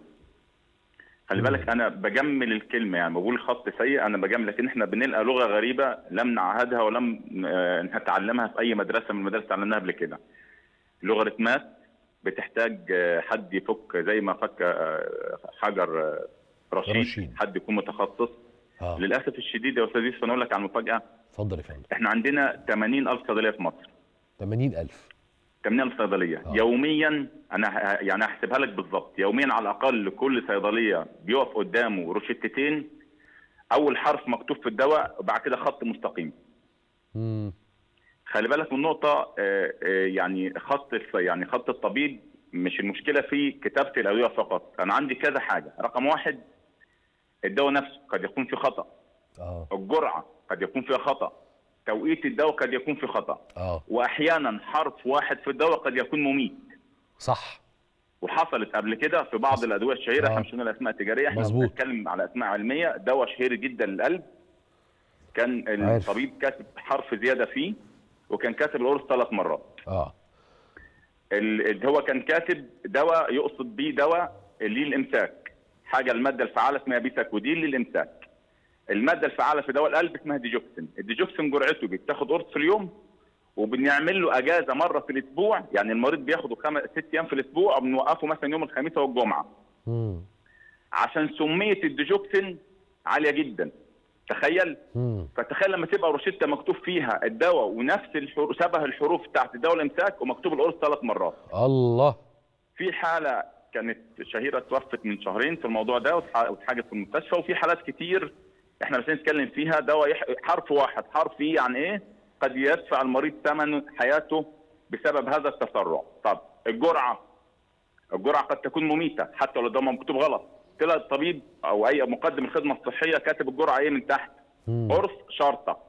خلي بالك انا بجمل الكلمه يعني بقول خط سيء انا بجمل لكن احنا بنلقى لغه غريبه لم نعهدها ولم آه، نتعلمها في اي مدرسه من المدارس اللي اتعلمناها قبل كده. لوغاريتمات بتحتاج آه، حد يفك زي ما فك آه، حجر آه، رشيد, رشيد. حد يكون متخصص آه. للاسف الشديد يا استاذ يوسف انا اقول لك على المفاجاه اتفضل يا فندم احنا عندنا 80000 صيدليه في مصر 80000 80000 صيدليه آه. يوميا انا ه- يعني هحسبها لك بالظبط يوميا على الاقل كل صيدليه بيقف قدامه روشتتين اول حرف مكتوب في الدواء وبعد كده خط مستقيم مم. خلي بالك من نقطه آه، آه، يعني خط الص- يعني خط الطبيب مش المشكله في كتابه الادويه فقط انا عندي كذا حاجه رقم واحد الدواء نفسه قد يكون فيه خطا اه الجرعه قد يكون فيها خطا توقيت الدواء قد يكون في خطا اه واحيانا حرف واحد في الدواء قد يكون مميت صح وحصلت قبل كده في بعض الادويه الشهيره آه. احنا مش هنقول اسماء تجاريه احنا مظبوط. بنتكلم على اسماء علميه دواء شهير جدا للقلب كان عارف. الطبيب كاتب حرف زياده فيه وكان كاتب القرص ثلاث مرات اه ال- ال- هو كان كاتب دواء يقصد بيه دواء للامساك حاجه الماده الفعاله اسمها بيساكودين للامساك الماده الفعاله في دواء القلب اسمها ديجوكسين الديجوكسين جرعته بيتاخد قرص في اليوم وبنعمل له اجازه مره في الاسبوع يعني المريض بياخده خمس ست ايام في الاسبوع وبنوقفه مثلا يوم الخميس والجمعه امم عشان سميه الديجوكسين عاليه جدا تخيل امم فتخيل لما تبقى روشته مكتوب فيها الدواء ونفس الحروف شبه الحروف بتاعت الدواء الامساك ومكتوب القرص ثلاث مرات الله في حاله كانت شهيره توفت من شهرين في الموضوع ده واتح- واتحجزت في المستشفى وفي حالات كتير احنا مش هنتكلم فيها دواء يح... حرف واحد حرف ايه يعني ايه قد يدفع المريض ثمن حياته بسبب هذا التسرع طب الجرعه الجرعه قد تكون مميته حتى لو ده مكتوب غلط طلع الطبيب او اي مقدم الخدمه الصحيه كاتب الجرعه ايه من تحت مم. قرص شرطه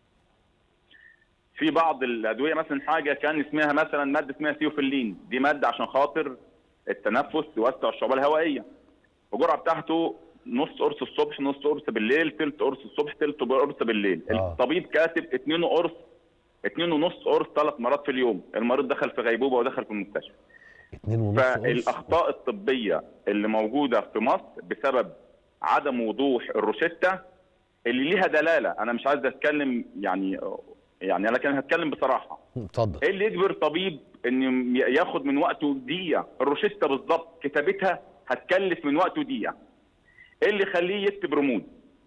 في بعض الادويه مثلا حاجه كان اسمها مثلا ماده اسمها سيوفيلين دي ماده عشان خاطر التنفس توسع الشعبيه الهوائيه الجرعه بتاعته نص قرص الصبح نص قرص بالليل تلت قرص الصبح تلت قرص بالليل آه. الطبيب كاتب اتنين قرص اتنين ونص قرص ثلاث مرات في اليوم المريض دخل في غيبوبه ودخل في المستشفى اتنين ونص قرص فالاخطاء الطبيه اللي موجوده في مصر بسبب عدم وضوح الروشته اللي ليها دلاله انا مش عايز اتكلم يعني يعني انا كان هتكلم بصراحه اتفضل ايه اللي يجبر طبيب ان ياخد من وقته دقيقه الروشته بالظبط كتابتها هتكلف من وقته دقيقه ايه اللي يخليه يكتب رموز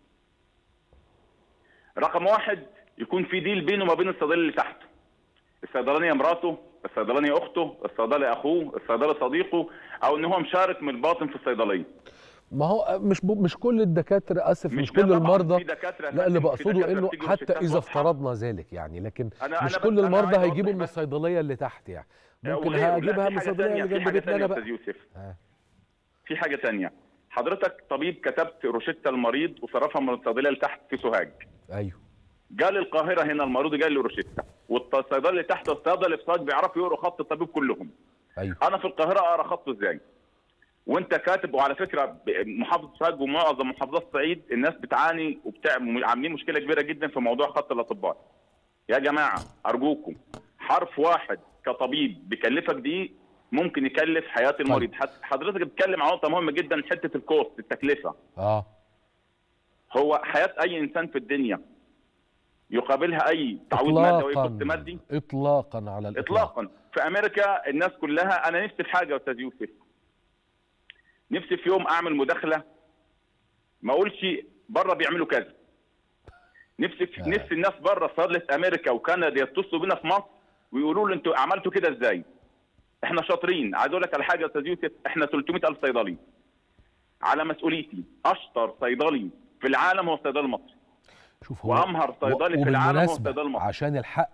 رقم واحد يكون في ديل بينه وما بين الصيدلي اللي تحته الصيدلانيه مراته الصيدلانيه اخته الصيدلي اخوه الصيدلي صديقه او ان هو مشارك من الباطن في الصيدليه ما هو مش ب... مش كل الدكاتره اسف مش, مش كل ده طبعاً، المرضى في دكاترة لا اللي فاتن، في بقصده دكاترة انه بتيجي حتى روشتات اذا واضحة. افترضنا ذلك يعني لكن أنا- مش أنا كل بس- أنا المرضى عايز هيجيبوا أوضح من بس. الصيدليه اللي تحت يعني ممكن وغيره. لا، هجيبها في من حاجة الصيدليه تانية، اللي في جنب حاجة بيتنا تانية انا يا بقى استاذ يوسف آه. في حاجه تانية حضرتك طبيب كتبت روشته المريض وصرفها من الصيدليه اللي تحت في سوهاج ايوه جال القاهره هنا المريض جاي له روشته والصيدلي اللي تحت والصيدلي اللي في سوهاج بيعرفوا يقروا خط الطبيب كلهم ايوه انا في القاهره اقرا خطه ازاي وانت كاتب وعلى فكره ب- محافظه سوهاج ومعظم محافظات الصعيد الناس بتعاني وبتعمل عاملين مشكله كبيره جدا في موضوع خط الاطباء يا جماعه ارجوكم حرف واحد كطبيب بيكلفك دي ممكن يكلف حياه المريض حت- حضرتك بتتكلم عن نقطه مهمه جدا حته الكوست التكلفه اه هو حياه اي انسان في الدنيا يقابلها اي تعويض مادي واي كوست اطلاقا مادي اطلاقا على الاطلاق اطلاقا في امريكا الناس كلها انا نفسي في حاجه يا استاذ يوسف نفسي في يوم اعمل مداخله ما اقولش بره بيعملوا كذا نفسي في آه. نفسي الناس بره صيدله امريكا وكندا يتصلوا بينا في مصر ويقولوا لي انتوا عملتوا كده ازاي؟ احنا شاطرين عايز اقول لك على حاجه يا استاذ يوسف احنا 300000 صيدلي على مسؤوليتي اشطر صيدلي في العالم هو الصيدلي المصري شوف هو وأمهر صيدلي في العالم هو وبالمناسبة الصيدلي المصري. عشان الحق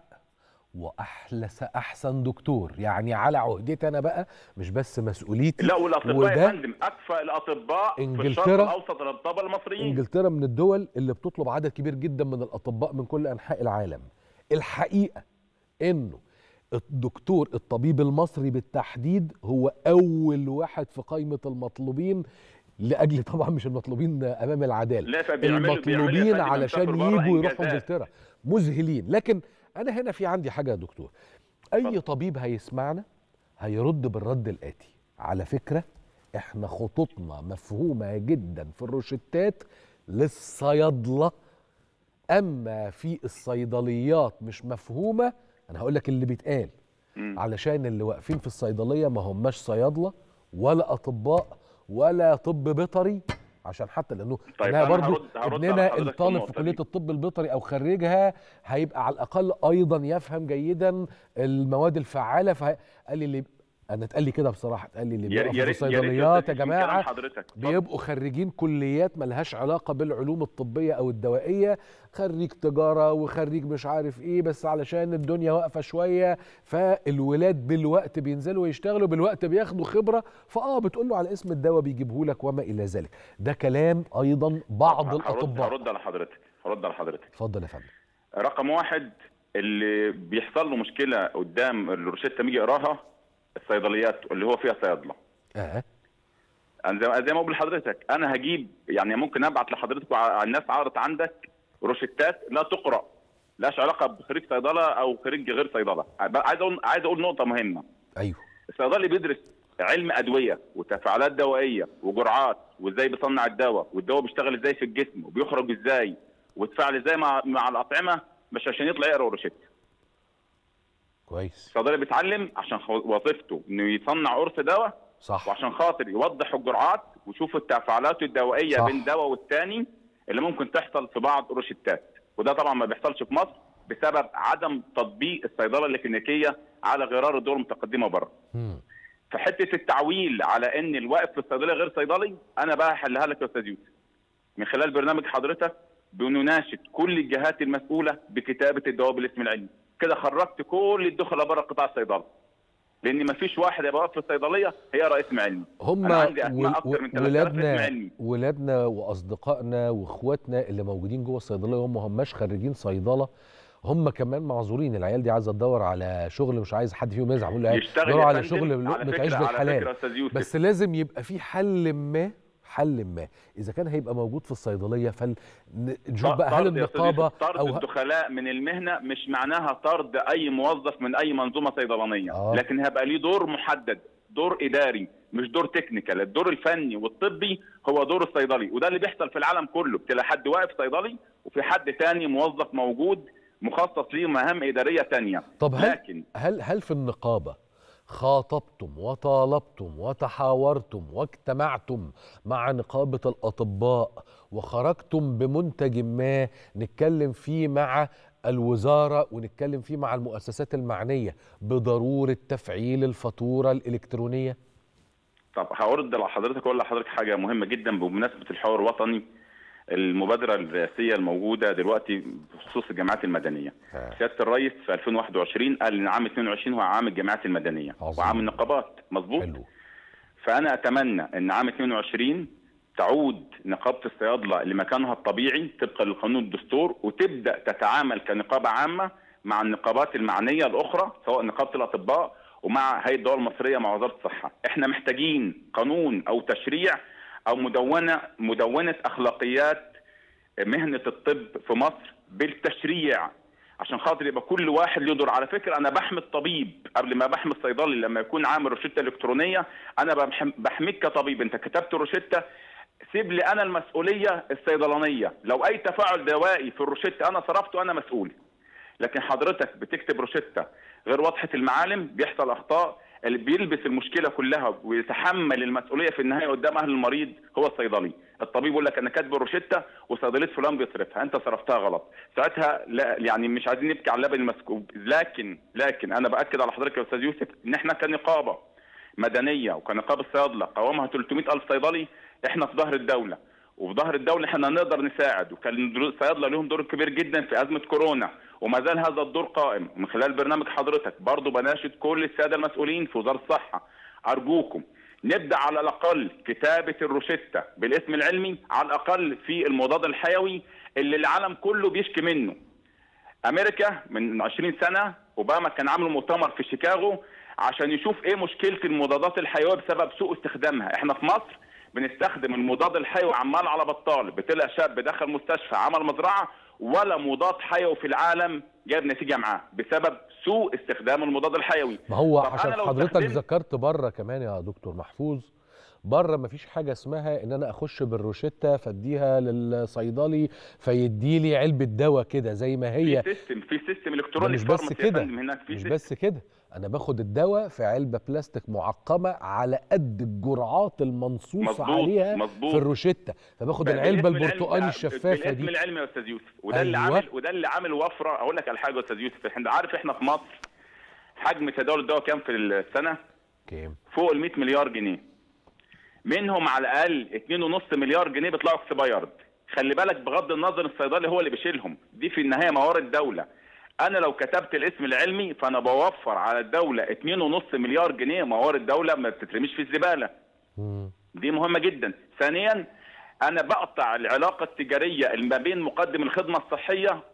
واحلى احسن دكتور يعني على عهدتي انا بقى مش بس مسؤوليتي لا والاطباء يا وده فندم اكفى الاطباء في إنجلترا- الشرق الاوسط الاطباء المصريين انجلترا من الدول اللي بتطلب عدد كبير جدا من الاطباء من كل انحاء العالم الحقيقه انه الدكتور الطبيب المصري بالتحديد هو اول واحد في قائمه المطلوبين لاجل طبعا مش المطلوبين امام العداله لا فبيعملوا- بيعملوا يا المطلوبين فندم علشان يسافروا بره يجوا يروحوا إنجازات. انجلترا مذهلين لكن انا هنا في عندي حاجه يا دكتور اي اتفضل. طبيب هيسمعنا هيرد بالرد الاتي على فكره احنا خطوطنا مفهومه جدا في الروشتات للصيادله اما في الصيدليات مش مفهومه انا هقول لك اللي بيتقال مم. علشان اللي واقفين في الصيدليه ما هماش صيادله ولا اطباء ولا طب بيطري عشان حتى لانه طيب احنا أنا برضو هرد- هرد على ابننا حضرتك في الطالب في النقطة كليه دي. الطب البيطري او خريجها هيبقى على الاقل ايضا يفهم جيدا المواد الفعاله فقال لي اللي انا اتقال لي كده بصراحه اتقال لي اللي يا بيقفوا ريت في يا ريت الصيدليات يا أستاذ يوسف من جماعه كلام حضرتك اتفضل. بيبقوا خريجين كليات ملهاش علاقة بالعلوم الطبية أو الدوائية خريج تجارة وخريج مش عارف إيه بس علشان الدنيا واقفة شوية فالولاد بالوقت بينزلوا يشتغلوا بالوقت بياخدوا خبرة فآه بتقول له على اسم الدواء بيجيبه لك وما إلى ذلك ده كلام أيضا بعض هرد الأطباء هرد على حضرتك هرد على حضرتك اتفضل يا فندم رقم واحد اللي بيحصل له مشكله قدام الروشته لما يجي يقراها الصيدليات اللي هو فيها صيادله اه انا زي زي ما بقول لحضرتك انا هجيب يعني ممكن ابعت لحضرتك وع- الناس عرضت عندك روشتات لا تقرا لاش علاقه بخريج صيدله او خريج غير صيدله عايز اقول عايز اقول نقطه مهمه ايوه الصيدلي بيدرس علم ادويه وتفاعلات دوائيه وجرعات وازاي بيصنع الدواء والدواء بيشتغل ازاي في الجسم وبيخرج ازاي ويتفاعل ازاي مع مع الاطعمه مش عشان يطلع يقرا روشته كويس الصيدلي بيتعلم عشان خو- وظيفته انه يصنع قرص دواء صح وعشان خاطر يوضح الجرعات ويشوف التفاعلات الدوائيه صح. بين دواء والتاني اللي ممكن تحصل في بعض روشتات وده طبعا ما بيحصلش في مصر بسبب عدم تطبيق الصيدله الكلينيكيه على غرار الدول المتقدمه بره مم. فحته التعويل على ان الواقف في الصيدليه غير صيدلي انا بقى هحلها لك يا استاذ يوسف من خلال برنامج حضرتك بنناشد كل الجهات المسؤوله بكتابه الدواء بالاسم العلمي كده خرجت كل الدخلاء بره قطاع الصيدله لان ما فيش واحد يبقى واقف في الصيدليه هيقرا اسم علمي هم أنا عندي أسماء ول- أكتر من 3000 اسم ولادنا علمي. ولادنا واصدقائنا واخواتنا اللي موجودين جوه الصيدليه هم هماش خريجين صيدله هم كمان معذورين العيال دي عايزه تدور على شغل مش عايز حد فيهم يزعل يقول له يشتغل دوروا يا على فندم، شغل على بتعيش فكرة- على فكرة يا بالحلال أستاذ يوسف. بس لازم يبقى في حل ما حل ما اذا كان هيبقى موجود في الصيدليه فنشوف بقى هل طرد يا أستاذ النقابه يوسف، طرد او ه- الدخلاء من المهنه مش معناها طرد اي موظف من اي منظومه صيدلانيه آه. لكن هيبقى ليه دور محدد دور اداري مش دور تكنيكال الدور الفني والطبي هو دور الصيدلي وده اللي بيحصل في العالم كله بتلاقي حد واقف صيدلي وفي حد تاني موظف موجود مخصص ليه مهام اداريه تانية طب هل لكن هل هل في النقابه خاطبتم وطالبتم وتحاورتم واجتمعتم مع نقابه الاطباء وخرجتم بمنتج ما نتكلم فيه مع الوزاره ونتكلم فيه مع المؤسسات المعنيه بضروره تفعيل الفاتوره الالكترونيه طب هورد لحضرتك اقول لحضرتك حاجه مهمه جدا بمناسبه الحوار الوطني المبادره الرئاسيه الموجوده دلوقتي بخصوص الجامعات المدنيه. آه. سياده الرئيس في 2021 قال ان عام 22 هو عام الجامعات المدنيه عظيم. وعام النقابات مظبوط؟ حلو فانا اتمنى ان عام 22 تعود نقابه الصيادله لمكانها الطبيعي طبقا لقانون الدستور وتبدا تتعامل كنقابه عامه مع النقابات المعنيه الاخرى سواء نقابه الاطباء ومع هيئه الدول المصريه مع وزاره الصحه، احنا محتاجين قانون او تشريع او مدونه مدونه اخلاقيات مهنه الطب في مصر بالتشريع عشان خاطر يبقى كل واحد له دور على فكره انا بحمي الطبيب قبل ما بحمي الصيدلي لما يكون عامل روشته الكترونيه انا بحم- بحميك كطبيب انت كتبت روشته سيب لي انا المسؤوليه الصيدلانيه لو اي تفاعل دوائي في الروشته انا صرفته انا مسؤول لكن حضرتك بتكتب روشته غير واضحه المعالم بيحصل اخطاء اللي بيلبس المشكله كلها ويتحمل المسؤوليه في النهايه قدام اهل المريض هو الصيدلي الطبيب يقول لك انا كاتب الروشته وصيدليه فلان بيصرفها انت صرفتها غلط ساعتها لا يعني مش عايزين نبكي على اللبن المسكوب لكن لكن انا باكد على حضرتك يا استاذ يوسف ان احنا كنقابه مدنيه وكنقابه صيادله قوامها 300 الف صيدلي احنا في ظهر الدوله وفي ظهر الدوله احنا نقدر نساعد وكان درو- الصيادله لهم دور كبير جدا في ازمه كورونا وما زال هذا الدور قائم من خلال برنامج حضرتك برضو بناشد كل الساده المسؤولين في وزاره الصحه ارجوكم نبدا على الاقل كتابه الروشته بالاسم العلمي على الاقل في المضاد الحيوي اللي العالم كله بيشكي منه امريكا من 20 سنه اوباما كان عامل مؤتمر في شيكاغو عشان يشوف ايه مشكله المضادات الحيويه بسبب سوء استخدامها احنا في مصر بنستخدم المضاد الحيوي عمال على بطال بتلاقي شاب دخل مستشفى عمل مزرعه ولا مضاد حيوي في العالم جاب نتيجه معاه بسبب سوء استخدام المضاد الحيوي ما هو طب عشان أنا لو حضرتك استخدمت- ذكرت بره كمان يا دكتور محفوظ بره مفيش حاجه اسمها ان انا اخش بالروشته فاديها للصيدلي فيدي لي علبه دواء كده زي ما هي في سيستم في سيستم ده الكتروني مش بس فارماسي يا كده فندم هناك في مش سيستم. بس كده انا باخد الدواء في علبه بلاستيك معقمه على قد الجرعات المنصوص مظبوط، عليها مظبوط. في الروشته فباخد بقى العلبه بالاسم العلمي- البرتقالي آه، الشفافه بالاسم دي العلمي يا استاذ يوسف وده اللي أيوة. عامل وده اللي عامل وفره اقول لك على حاجه يا استاذ يوسف احنا عارف احنا في مصر حجم تداول الدواء كام في السنه كام فوق ال 100 مليار جنيه منهم على الاقل 2.5 مليار جنيه بيطلعوا اكسبايرد خلي بالك بغض النظر الصيدلي هو اللي بيشيلهم دي في النهايه موارد دوله انا لو كتبت الاسم العلمي فانا بوفر على الدوله 2.5 مليار جنيه موارد دوله ما بتترميش في الزباله مم. دي مهمه جدا ثانيا انا بقطع العلاقه التجاريه اللي ما بين مقدم الخدمه الصحيه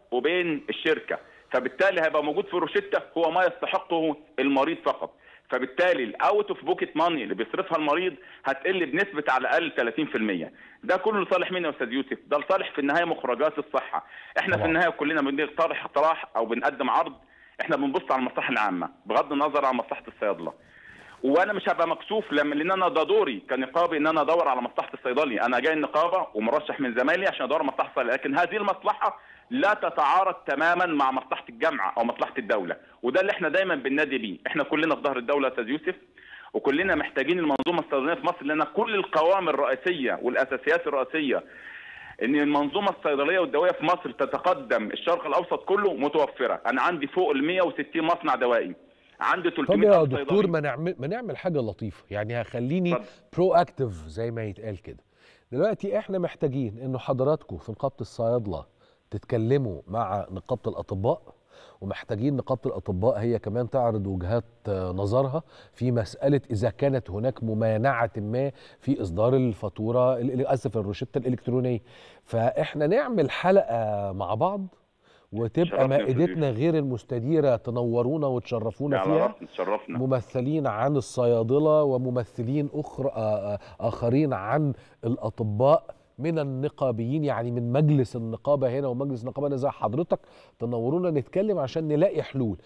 وبين الشركه فبالتالي هيبقى موجود في روشته هو ما يستحقه المريض فقط فبالتالي الاوت اوف بوكيت ماني اللي بيصرفها المريض هتقل بنسبه على الاقل 30% ده كله لصالح مين يا استاذ يوسف ده لصالح في النهايه مخرجات الصحه احنا طبعا. في النهايه كلنا بنقترح اقتراح او بنقدم عرض احنا بنبص على المصلحه العامه بغض النظر عن مصلحه الصيادله وانا مش هبقى مكسوف لما لان انا ده دوري كنقابي ان انا ادور على مصلحه الصيدلي انا جاي النقابه ومرشح من زمايلي عشان ادور على مصلحه الصيدلي لكن هذه المصلحه لا تتعارض تماما مع مصلحه الجامعه او مصلحه الدوله وده اللي احنا دايما بننادي بيه احنا كلنا في ظهر الدوله يا استاذ يوسف وكلنا محتاجين المنظومه الصيدليه في مصر لان كل القوام الرئيسيه والاساسيات الرئيسيه ان المنظومه الصيدليه والدوائيه في مصر تتقدم الشرق الاوسط كله متوفره انا عندي فوق ال 160 مصنع دوائي عندي 300 طب يا ألف دكتور صيدلي. ما نعمل ما نعمل حاجه لطيفه يعني هخليني اتفضل. برو اكتف زي ما يتقال كده دلوقتي احنا محتاجين انه حضراتكم في نقابه الصيادله تتكلموا مع نقابه الاطباء ومحتاجين نقابه الاطباء هي كمان تعرض وجهات آه، نظرها في مساله اذا كانت هناك ممانعه ما في اصدار الفاتوره ال- ال- اسف الروشته الالكترونيه فاحنا نعمل حلقه مع بعض وتبقى شرفنا يا أستاذ مائدتنا غير المستديره تنورونا وتشرفونا فيها عرفنا تشرفنا ممثلين عن الصيادله وممثلين اخرى آه، آه، اخرين عن الاطباء من النقابيين يعني من مجلس النقابه هنا ومجلس النقابه هنا زي حضرتك تنورونا نتكلم عشان نلاقي حلول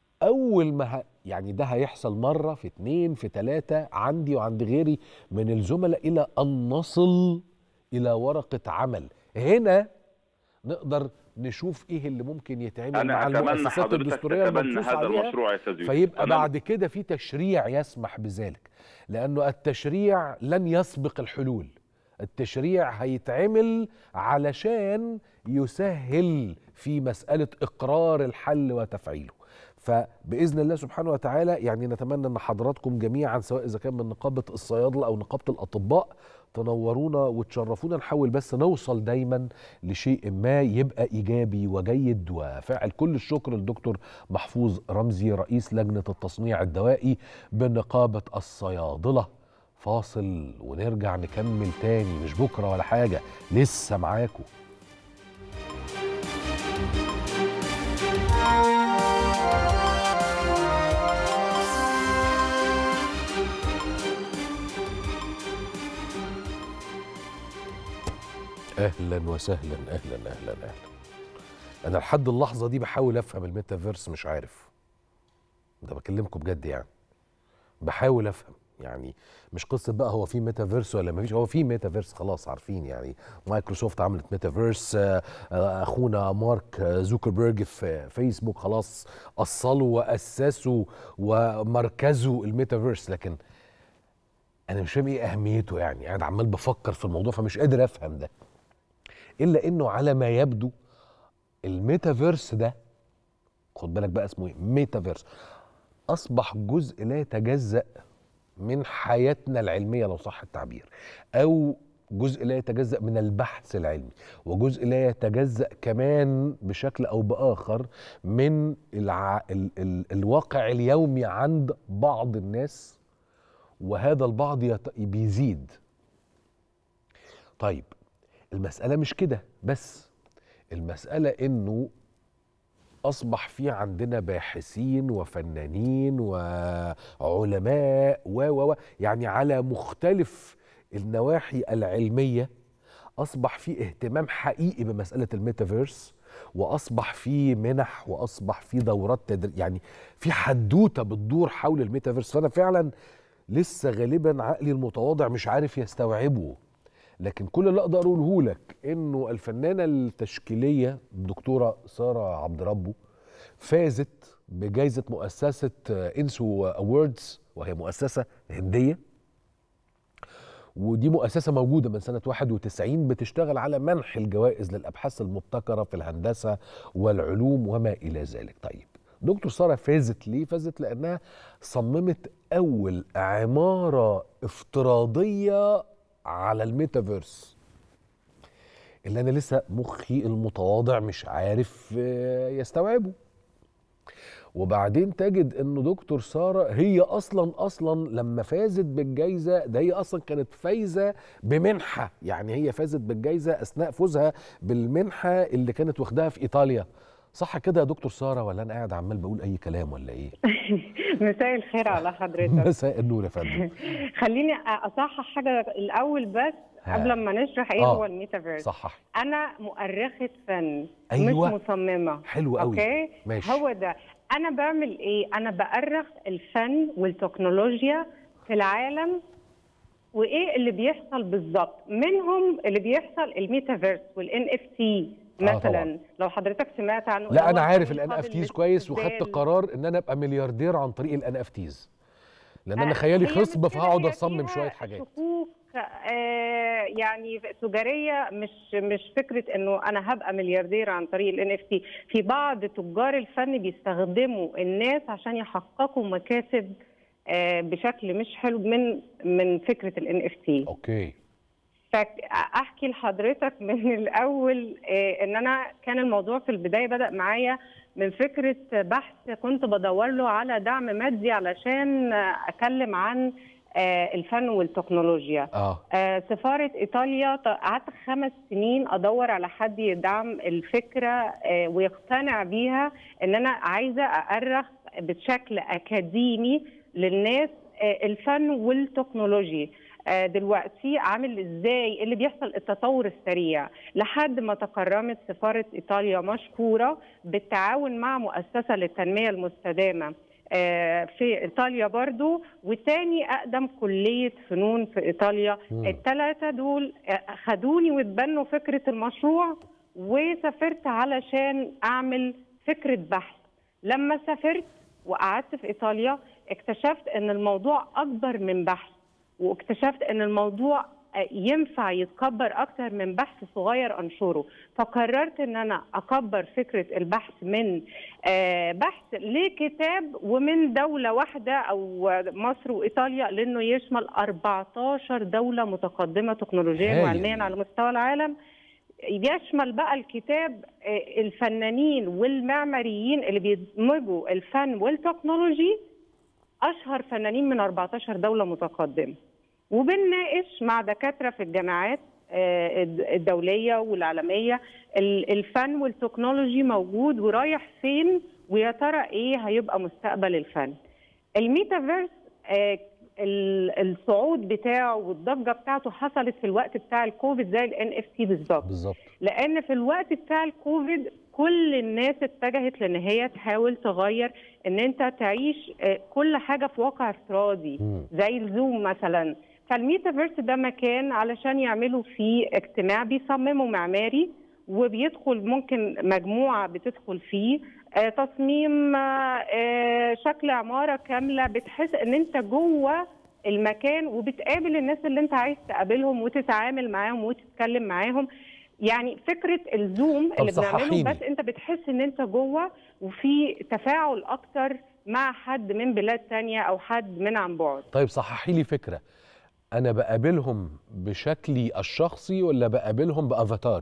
اول ما ه... يعني ده هيحصل مره في اتنين في تلاته عندي وعند غيري من الزملاء الى ان نصل الى ورقه عمل هنا نقدر نشوف ايه اللي ممكن يتعمل انا مع اتمنى المؤسسات حضرتك الدستوريه تتبنى المنصوص هذا عليها المشروع يا استاذ يوسف فيبقى أنا بعد كده في تشريع يسمح بذلك لانه التشريع لن يسبق الحلول التشريع هيتعمل علشان يسهل في مسألة إقرار الحل وتفعيله فبإذن الله سبحانه وتعالى يعني نتمنى أن حضراتكم جميعا سواء إذا كان من نقابة الصيادلة أو نقابة الأطباء تنورونا وتشرفونا نحاول بس نوصل دايما لشيء ما يبقى إيجابي وجيد وفاعل كل الشكر للدكتور محفوظ رمزي رئيس لجنة التصنيع الدوائي بنقابة الصيادلة فاصل ونرجع نكمل تاني مش بكرة ولا حاجة لسه معاكم اهلا وسهلا اهلا اهلا اهلا انا لحد اللحظه دي بحاول افهم الميتافيرس مش عارف ده بكلمكم بجد يعني بحاول افهم يعني مش قصه بقى هو في ميتافيرس ولا ما فيش هو في ميتافيرس خلاص عارفين يعني مايكروسوفت عملت ميتافيرس آه، آه، اخونا مارك آه، زوكربيرج في فيسبوك خلاص اصلوا واسسوا ومركزوا الميتافيرس لكن انا مش فاهم ايه اهميته يعني قاعد عمال بفكر في الموضوع فمش قادر افهم ده الا انه على ما يبدو الميتافيرس ده خد بالك بقى اسمه ايه ميتافيرس اصبح جزء لا يتجزأ من حياتنا العلميه لو صح التعبير او جزء لا يتجزأ من البحث العلمي وجزء لا يتجزأ كمان بشكل او باخر من الع... ال... ال... الواقع اليومي عند بعض الناس وهذا البعض يت... بيزيد طيب المسألة مش كده بس المسألة إنه أصبح في عندنا باحثين وفنانين وعلماء و و و يعني على مختلف النواحي العلمية أصبح في اهتمام حقيقي بمسألة الميتافيرس وأصبح في منح وأصبح في دورات تدريب يعني في حدوتة بتدور حول الميتافيرس فأنا فعلا لسه غالبا عقلي المتواضع مش عارف يستوعبه لكن كل اللي اقدر اقوله لك انه الفنانه التشكيليه الدكتوره ساره عبد ربه فازت بجائزه مؤسسه انسو اووردز وهي مؤسسه هنديه ودي مؤسسة موجودة من سنة 91 بتشتغل على منح الجوائز للأبحاث المبتكرة في الهندسة والعلوم وما إلى ذلك طيب دكتور سارة فازت ليه؟ فازت لأنها صممت أول عمارة افتراضية على الميتافيرس اللي أنا لسه مخي المتواضع مش عارف آه، يستوعبه وبعدين تجد انه دكتور ساره هي اصلا اصلا لما فازت بالجائزه ده هي اصلا كانت فايزه بمنحه يعني هي فازت بالجائزه اثناء فوزها بالمنحه اللي كانت واخداها في ايطاليا صح كده يا دكتور ساره ولا انا قاعد عمال بقول اي كلام ولا ايه مساء الخير على حضرتك مساء النور يا فندم خليني اصحح حاجه الاول بس ها. قبل ما نشرح ايه آه. هو الميتافيرس صحح انا مؤرخه فن أيوة. مش مصممه حلو قوي اوكي ماشي هو ده انا بعمل ايه انا بأرخ الفن والتكنولوجيا في العالم وايه اللي بيحصل بالظبط منهم اللي بيحصل الميتافيرس والان اف تي آه مثلا طبعاً. لو حضرتك سمعت عنه لا اللي انا هو عارف قابل الان اف تيز للاستبدال. كويس وخدت قرار ان انا ابقى ملياردير عن طريق الان اف تيز لان انا آه، خيالي هي خصب مش كده، فهقعد هي اصمم فيها شويه حاجات شكوك آه يعني تجاريه مش مش فكره انه انا هبقى ملياردير عن طريق الان اف تي في بعض تجار الفن بيستخدموا الناس عشان يحققوا مكاسب آه بشكل مش حلو من من فكره الان اف تي اوكي فاحكي لحضرتك من الاول آه، ان انا كان الموضوع في البدايه بدا معايا من فكره بحث كنت بدور له على دعم مادي علشان آه، اتكلم عن آه، الفن والتكنولوجيا اه آه، سفارة إيطاليا ط- قعدت خمس سنين أدور على حد يدعم الفكرة آه، ويقتنع بيها إن أنا عايزة أأرخ بشكل أكاديمي للناس آه، الفن والتكنولوجي آه، دلوقتي عامل ازاي إيه اللي بيحصل التطور السريع لحد ما تكرمت سفارة إيطاليا مشكورة بالتعاون مع مؤسسة للتنمية المستدامة آه، في ايطاليا برضو وتاني اقدم كليه فنون في ايطاليا مم. الثلاثه دول آه، خدوني واتبنوا فكره المشروع وسافرت علشان اعمل فكره بحث لما سافرت وقعدت في ايطاليا اكتشفت ان الموضوع اكبر من بحث واكتشفت ان الموضوع آه، ينفع يتكبر اكتر من بحث صغير انشره فقررت ان انا اكبر فكره البحث من آه، بحث لكتاب ومن دوله واحده او مصر وايطاليا لانه يشمل 14 دوله متقدمه تكنولوجيا هايل. وعلميا على مستوى العالم يشمل بقى الكتاب آه، الفنانين والمعماريين اللي بيدمجوا الفن والتكنولوجي اشهر فنانين من 14 دوله متقدمه وبنناقش مع دكاتره في الجامعات آه، الد- الدوليه والعالميه ال- الفن والتكنولوجي موجود ورايح فين ويا ترى ايه هيبقى مستقبل الفن الميتافيرس آه، ال- الصعود بتاعه والضجه بتاعته حصلت في الوقت بتاع الكوفيد زي الان اف تي بالظبط بالظبط لان في الوقت بتاع الكوفيد كل الناس اتجهت لان هي تحاول تغير ان انت تعيش آه، كل حاجه في واقع افتراضي مم. زي الزوم مثلا فالميتافيرس ده مكان علشان يعملوا فيه اجتماع بيصمموا معماري وبيدخل ممكن مجموعه بتدخل فيه آه، تصميم آه، آه، شكل عماره كامله بتحس ان انت جوه المكان وبتقابل الناس اللي انت عايز تقابلهم وتتعامل معاهم وتتكلم معاهم يعني فكره الزوم طب اللي بنعمله صححيني. بس انت بتحس ان انت جوه وفي تفاعل اكتر مع حد من بلاد تانية او حد من عن بعد طيب صححي لي فكره انا بقابلهم بشكلي الشخصي ولا بقابلهم بافاتار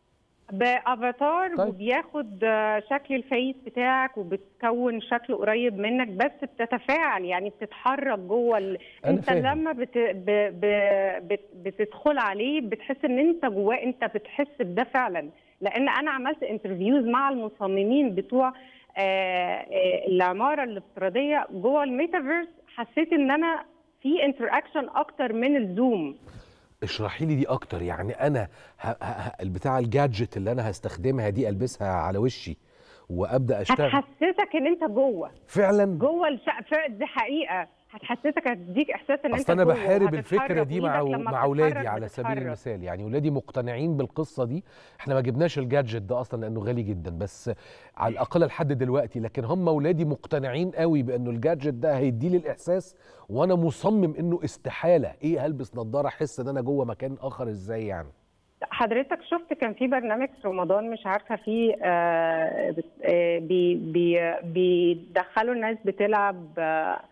بافاتار طيب. وبياخد آه، شكل الفيس بتاعك وبتكون شكل قريب منك بس بتتفاعل يعني بتتحرك جوه ال... أنا انت فاهم. لما بت... ب... ب... بت... بتدخل عليه بتحس ان انت جواه انت بتحس بده فعلا لان انا عملت انترفيوز مع المصممين بتوع آه، آه، العماره الافتراضيه جوه الميتافيرس حسيت ان انا في انتراكشن اكتر من الزوم اشرحي لي دي اكتر يعني انا ه... ه... ه... البتاع الجادجت اللي انا هستخدمها دي البسها على وشي وابدا اشتغل هتحسسك ان انت جوه فعلا جوه الشقه دي حقيقه هتحسسك هتديك احساس ان انت اصل انا جوه بحارب الفكره وهتتحرك دي مع وإيدك لما مع اولادي بتتحرك على سبيل بتتحرك. المثال يعني اولادي مقتنعين بالقصه دي احنا ما جبناش الجادجت ده اصلا لانه غالي جدا بس على الاقل لحد دلوقتي لكن هم اولادي مقتنعين قوي بانه الجادجت ده هيدي لي الاحساس وانا مصمم انه استحاله ايه هلبس نظاره احس ان انا جوه مكان اخر ازاي يعني حضرتك شفت كان في برنامج في رمضان مش عارفه فيه آه بت- آه، بي بي بيدخلوا الناس بتلعب آه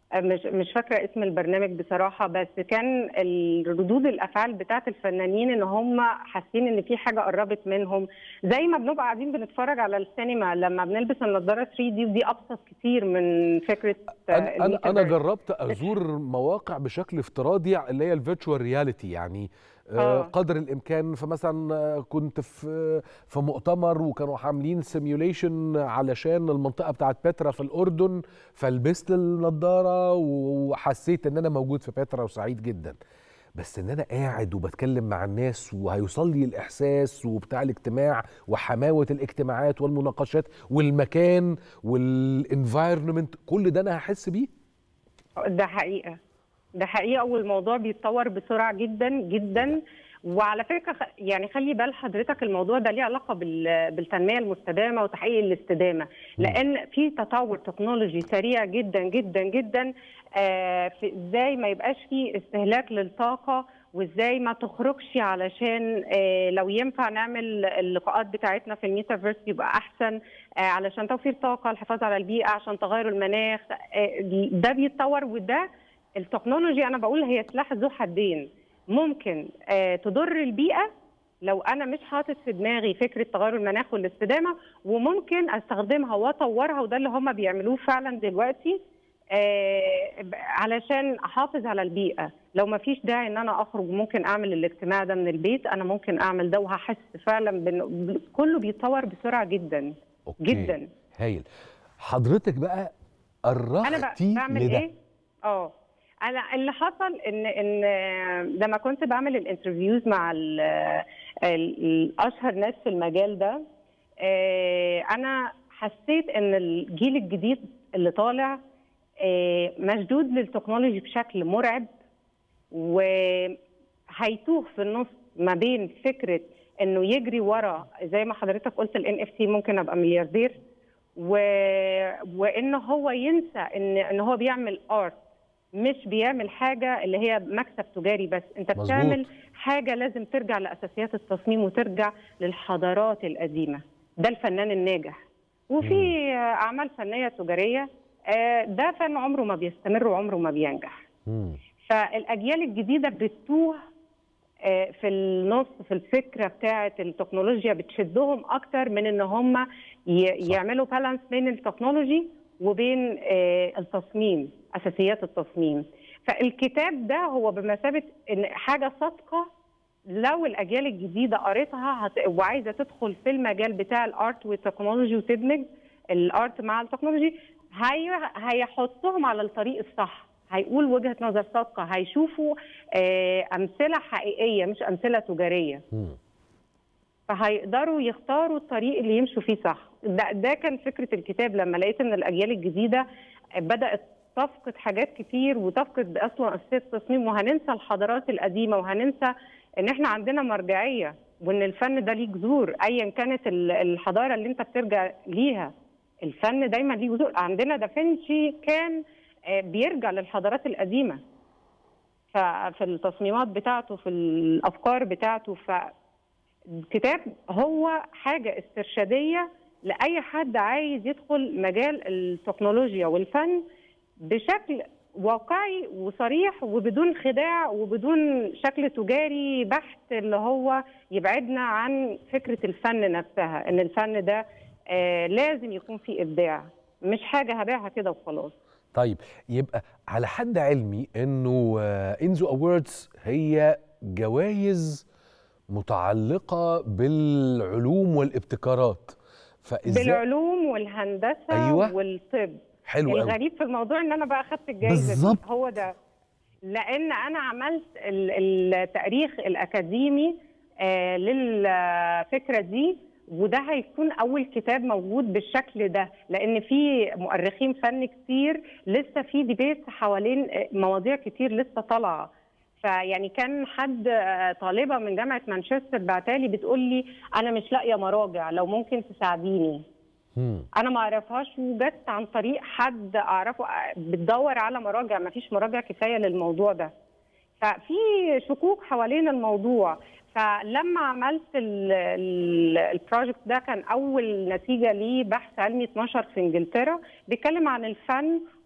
مش مش فاكره اسم البرنامج بصراحه بس كان ردود الافعال بتاعت الفنانين ان هم حاسين ان في حاجه قربت منهم زي ما بنبقى قاعدين بنتفرج على السينما لما بنلبس النضاره 3 دي ودي ابسط كتير من فكره انا انا, أنا جربت ازور مواقع بشكل افتراضي اللي هي الفيرتشوال رياليتي يعني آه. قدر الامكان فمثلا كنت في في مؤتمر وكانوا عاملين سيميوليشن علشان المنطقه بتاعت بترا في الاردن فلبست النضاره وحسيت ان انا موجود في بترا وسعيد جدا بس ان انا قاعد وبتكلم مع الناس وهيوصل لي الاحساس وبتاع الاجتماع وحماوه الاجتماعات والمناقشات والمكان والانفايرمنت كل ده انا هحس بيه ده حقيقه ده حقيقه والموضوع بيتطور بسرعه جدا جدا وعلى فكره يعني خلي بال حضرتك الموضوع ده ليه علاقه بالتنميه المستدامه وتحقيق الاستدامه لان في تطور تكنولوجي سريع جدا جدا جدا في ازاي ما يبقاش في استهلاك للطاقه وازاي ما تخرجش علشان لو ينفع نعمل اللقاءات بتاعتنا في الميتافيرس يبقى احسن علشان توفير طاقه الحفاظ على البيئه عشان تغير المناخ ده بيتطور وده التكنولوجي انا بقول هي سلاح ذو حدين ممكن آه تضر البيئه لو انا مش حاطط في دماغي فكره تغير المناخ والاستدامه وممكن استخدمها واطورها وده اللي هم بيعملوه فعلا دلوقتي آه علشان احافظ على البيئه لو ما فيش داعي ان انا اخرج ممكن اعمل الاجتماع ده من البيت انا ممكن اعمل ده وهحس فعلا بن... كله بيتطور بسرعه جدا أوكي. جدا هايل حضرتك بقى قربتي انا بعمل لده. ايه اه انا اللي حصل ان ان لما كنت بعمل الانترفيوز مع الاشهر ناس في المجال ده انا حسيت ان الجيل الجديد اللي طالع مشدود للتكنولوجي بشكل مرعب وهيتوه في النص ما بين فكره انه يجري ورا زي ما حضرتك قلت الان اف تي ممكن ابقى ملياردير و... وان هو ينسى ان ان هو بيعمل ارت مش بيعمل حاجه اللي هي مكسب تجاري بس انت مظبوط. بتعمل حاجه لازم ترجع لاساسيات التصميم وترجع للحضارات القديمه ده الفنان الناجح وفي اعمال فنيه تجاريه آه، ده فن عمره ما بيستمر وعمره ما بينجح مم. فالاجيال الجديده بتتوه آه، في النص في الفكره بتاعه التكنولوجيا بتشدهم اكتر من ان هم ي- صح. يعملوا بالانس بين التكنولوجي وبين آه، التصميم اساسيات التصميم فالكتاب ده هو بمثابه ان حاجه صادقه لو الاجيال الجديده قريتها هت... وعايزه تدخل في المجال بتاع الارت والتكنولوجي وتدمج الارت مع التكنولوجي هي... هيحطهم على الطريق الصح هيقول وجهه نظر صادقه هيشوفوا آه، امثله حقيقيه مش امثله تجاريه مم. فهيقدروا يختاروا الطريق اللي يمشوا فيه صح ده, ده كان فكره الكتاب لما لقيت ان الاجيال الجديده بدات تفقد حاجات كتير وتفقد اصلا اساسيه التصميم وهننسى الحضارات القديمه وهننسى ان احنا عندنا مرجعيه وان الفن ده ليه جذور ايا كانت ال- الحضاره اللي انت بترجع ليها الفن دايما ليه جذور عندنا دافنشي كان آه، بيرجع للحضارات القديمه ففي التصميمات بتاعته في الافكار بتاعته فالكتاب هو حاجه استرشاديه لاي حد عايز يدخل مجال التكنولوجيا والفن بشكل واقعي وصريح وبدون خداع وبدون شكل تجاري بحت اللي هو يبعدنا عن فكره الفن نفسها ان الفن ده آه لازم يكون فيه ابداع مش حاجه هبيعها كده وخلاص طيب يبقى على حد علمي انه انزو اووردز هي جوائز متعلقه بالعلوم والابتكارات فازاي بالعلوم والهندسه أيوة. والطب حلو قوي الغريب في الموضوع ان انا بقى اخدت الجائزه بالظبط. دي هو ده لان انا عملت ال- التاريخ الاكاديمي آه، للفكره دي وده هيكون اول كتاب موجود بالشكل ده لان في مؤرخين فن كتير لسه في ديبيت حوالين آه، مواضيع كتير لسه طالعه فيعني كان حد آه، طالبه من جامعه مانشستر بعتالي بتقول لي انا مش لاقيه مراجع لو ممكن تساعديني مم. انا ما اعرفهاش وجت عن طريق حد اعرفه بتدور على مراجع ما فيش مراجع كفايه للموضوع ده ففي شكوك حوالين الموضوع فلما عملت ال- ال- البروجكت ده كان اول نتيجه ليه بحث علمي 12 في انجلترا بيتكلم عن الفن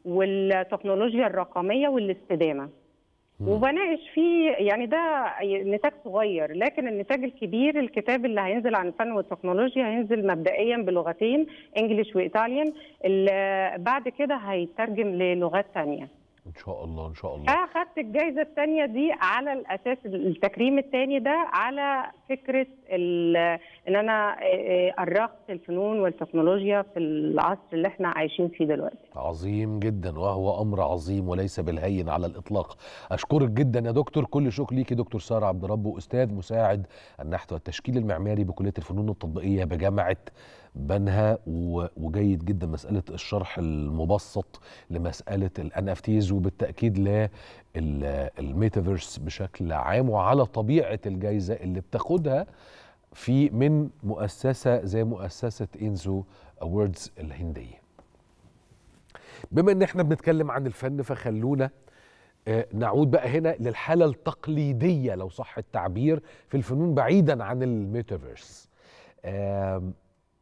والتكنولوجيا الرقميه والاستدامه وبناقش فيه يعني ده نتاج صغير لكن النتاج الكبير الكتاب اللي هينزل عن الفن والتكنولوجيا هينزل مبدئيا بلغتين انجليش وايطاليان اللي بعد كده هيترجم للغات تانية ان شاء الله ان شاء الله اخدت الجائزه الثانيه دي على الاساس التكريم الثاني ده على فكره ال- ان انا ارخت الفنون والتكنولوجيا في العصر اللي احنا عايشين فيه دلوقتي عظيم جدا وهو امر عظيم وليس بالهين على الاطلاق اشكرك جدا يا دكتور كل شكر ليكي دكتور ساره عبد ربه استاذ مساعد النحت والتشكيل المعماري بكليه الفنون التطبيقيه بجامعه بنها و- وجيد جدا مساله الشرح المبسط لمساله الان اف تيز وبالتاكيد للميتافيرس بشكل عام وعلى طبيعه الجائزه اللي بتاخدها في من مؤسسه زي مؤسسه انزو اووردز الهنديه بما ان احنا بنتكلم عن الفن فخلونا آه، نعود بقى هنا للحالة التقليدية لو صح التعبير في الفنون بعيدا عن الميتافيرس آم،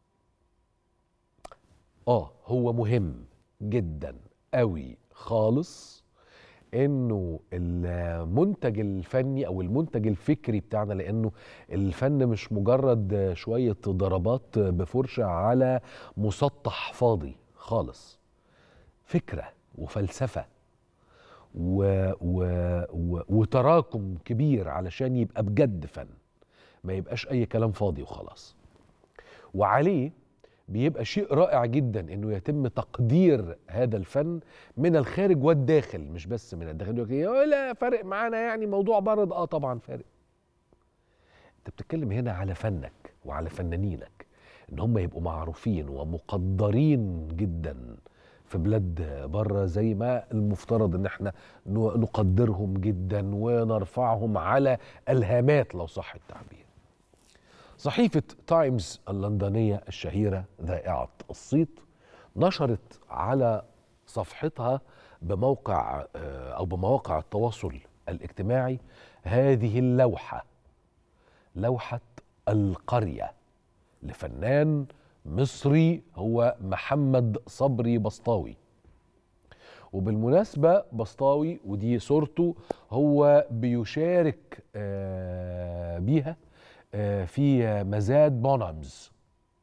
اه هو مهم جدا قوي خالص انه المنتج الفني او المنتج الفكري بتاعنا لانه الفن مش مجرد شوية ضربات بفرشة على مسطح فاضي خالص فكرة وفلسفة و و و وتراكم كبير علشان يبقى بجد فن ما يبقاش أي كلام فاضي وخلاص وعليه بيبقى شيء رائع جدا انه يتم تقدير هذا الفن من الخارج والداخل مش بس من الداخل يقول لك إيه، لا فارق معانا يعني موضوع برد اه طبعا فارق انت بتتكلم هنا على فنك وعلى فنانينك ان هم يبقوا معروفين ومقدرين جدا في بلاد بره زي ما المفترض ان احنا ن- نقدرهم جدا ونرفعهم على الهامات لو صح التعبير صحيفة تايمز اللندنية الشهيرة ذائعة الصيت نشرت على صفحتها بموقع آه، أو بمواقع التواصل الاجتماعي هذه اللوحة لوحة القرية لفنان مصري هو محمد صبري بسطاوي وبالمناسبة بسطاوي ودي صورته هو بيشارك آه، بيها آه، في مزاد بونامز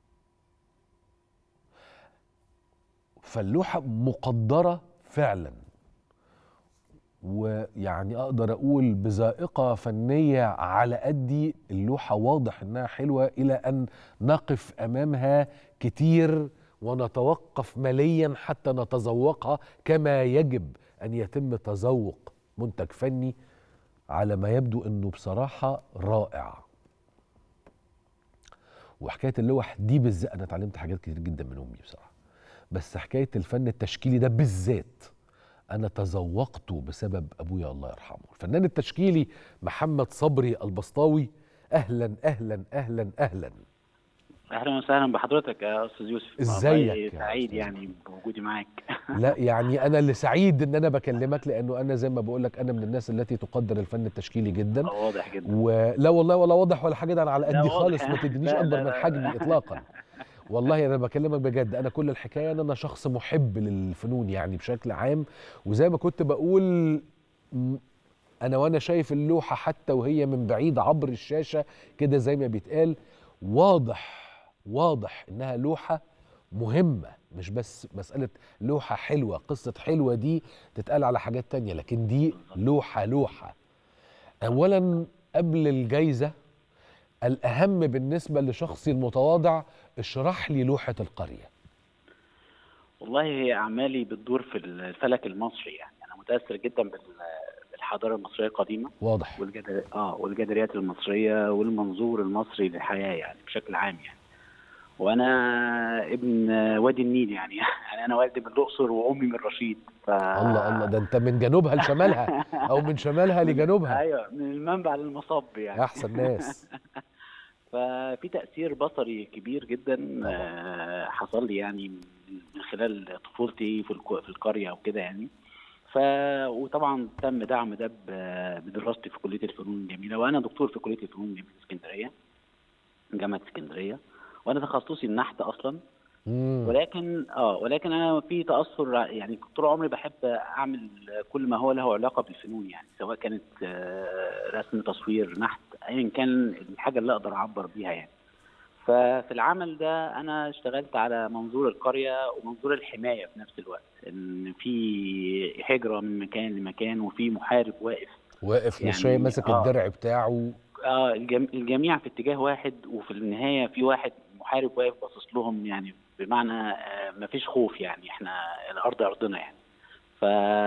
فاللوحة مقدرة فعلا ويعني اقدر اقول بذائقه فنيه على قدي اللوحه واضح انها حلوه الى ان نقف امامها كتير ونتوقف مليا حتى نتذوقها كما يجب ان يتم تذوق منتج فني على ما يبدو انه بصراحه رائع وحكايه اللوح دي بالذات انا اتعلمت حاجات كتير جدا من امي بصراحه بس حكايه الفن التشكيلي ده بالذات انا تذوقته بسبب ابويا الله يرحمه الفنان التشكيلي محمد صبري البسطاوي اهلا اهلا اهلا اهلا اهلا وسهلا بحضرتك يا استاذ يوسف ازيك والله يا سعيد أستاذ؟ يعني بوجودي معاك لا يعني انا اللي سعيد ان انا بكلمك لانه انا زي ما بقول لك انا من الناس التي تقدر الفن التشكيلي جدا واضح جدا ولا والله ولا واضح ولا حاجه ده انا على لا قدي واضح. خالص ما تدينيش لا، اكبر لا، من لا. حجمي اطلاقا والله انا بكلمك بجد انا كل الحكايه ان انا شخص محب للفنون يعني بشكل عام وزي ما كنت بقول م- انا وانا شايف اللوحه حتى وهي من بعيد عبر الشاشه كده زي ما بيتقال واضح واضح انها لوحه مهمه مش بس مساله لوحه حلوه قصه حلوه دي تتقال على حاجات تانية لكن دي لوحه لوحه اولا قبل الجايزه الأهم بالنسبة لشخصي المتواضع اشرح لي لوحة القرية والله هي اعمالي بتدور في الفلك المصري يعني انا متاثر جدا بال- بالحضاره المصريه القديمه واضح والجدر... اه والجداريات المصريه والمنظور المصري للحياه يعني بشكل عام يعني وانا ابن وادي النيل يعني يعني انا والدي من الاقصر وامي من رشيد ف... الله الله ده انت من جنوبها لشمالها او من شمالها لجنوبها ايوه من المنبع للمصب يعني احسن ناس ففي تأثير بصري كبير جدا آه، حصل لي يعني من خلال طفولتي في الك- في القرية وكده يعني ف وطبعا تم دعم ده ب- بدراستي في كلية الفنون الجميلة وأنا دكتور في كلية الفنون الجميلة في اسكندرية جامعة اسكندرية وأنا تخصصي النحت أصلا مم. ولكن اه ولكن انا في تاثر يعني طول عمري بحب اعمل كل ما هو له علاقه بالفنون يعني سواء كانت آه، رسم تصوير نحت ايا كان الحاجه اللي اقدر اعبر بيها يعني ففي العمل ده انا اشتغلت على منظور القريه ومنظور الحمايه في نفس الوقت ان في هجره من مكان لمكان وفي محارب واقف واقف يعني مش شايف ماسك آه. الدرع بتاعه اه الجم- الجميع في اتجاه واحد وفي النهايه في واحد محارب واقف باصص لهم يعني بمعنى آه مفيش خوف يعني احنا الارض ارضنا يعني ف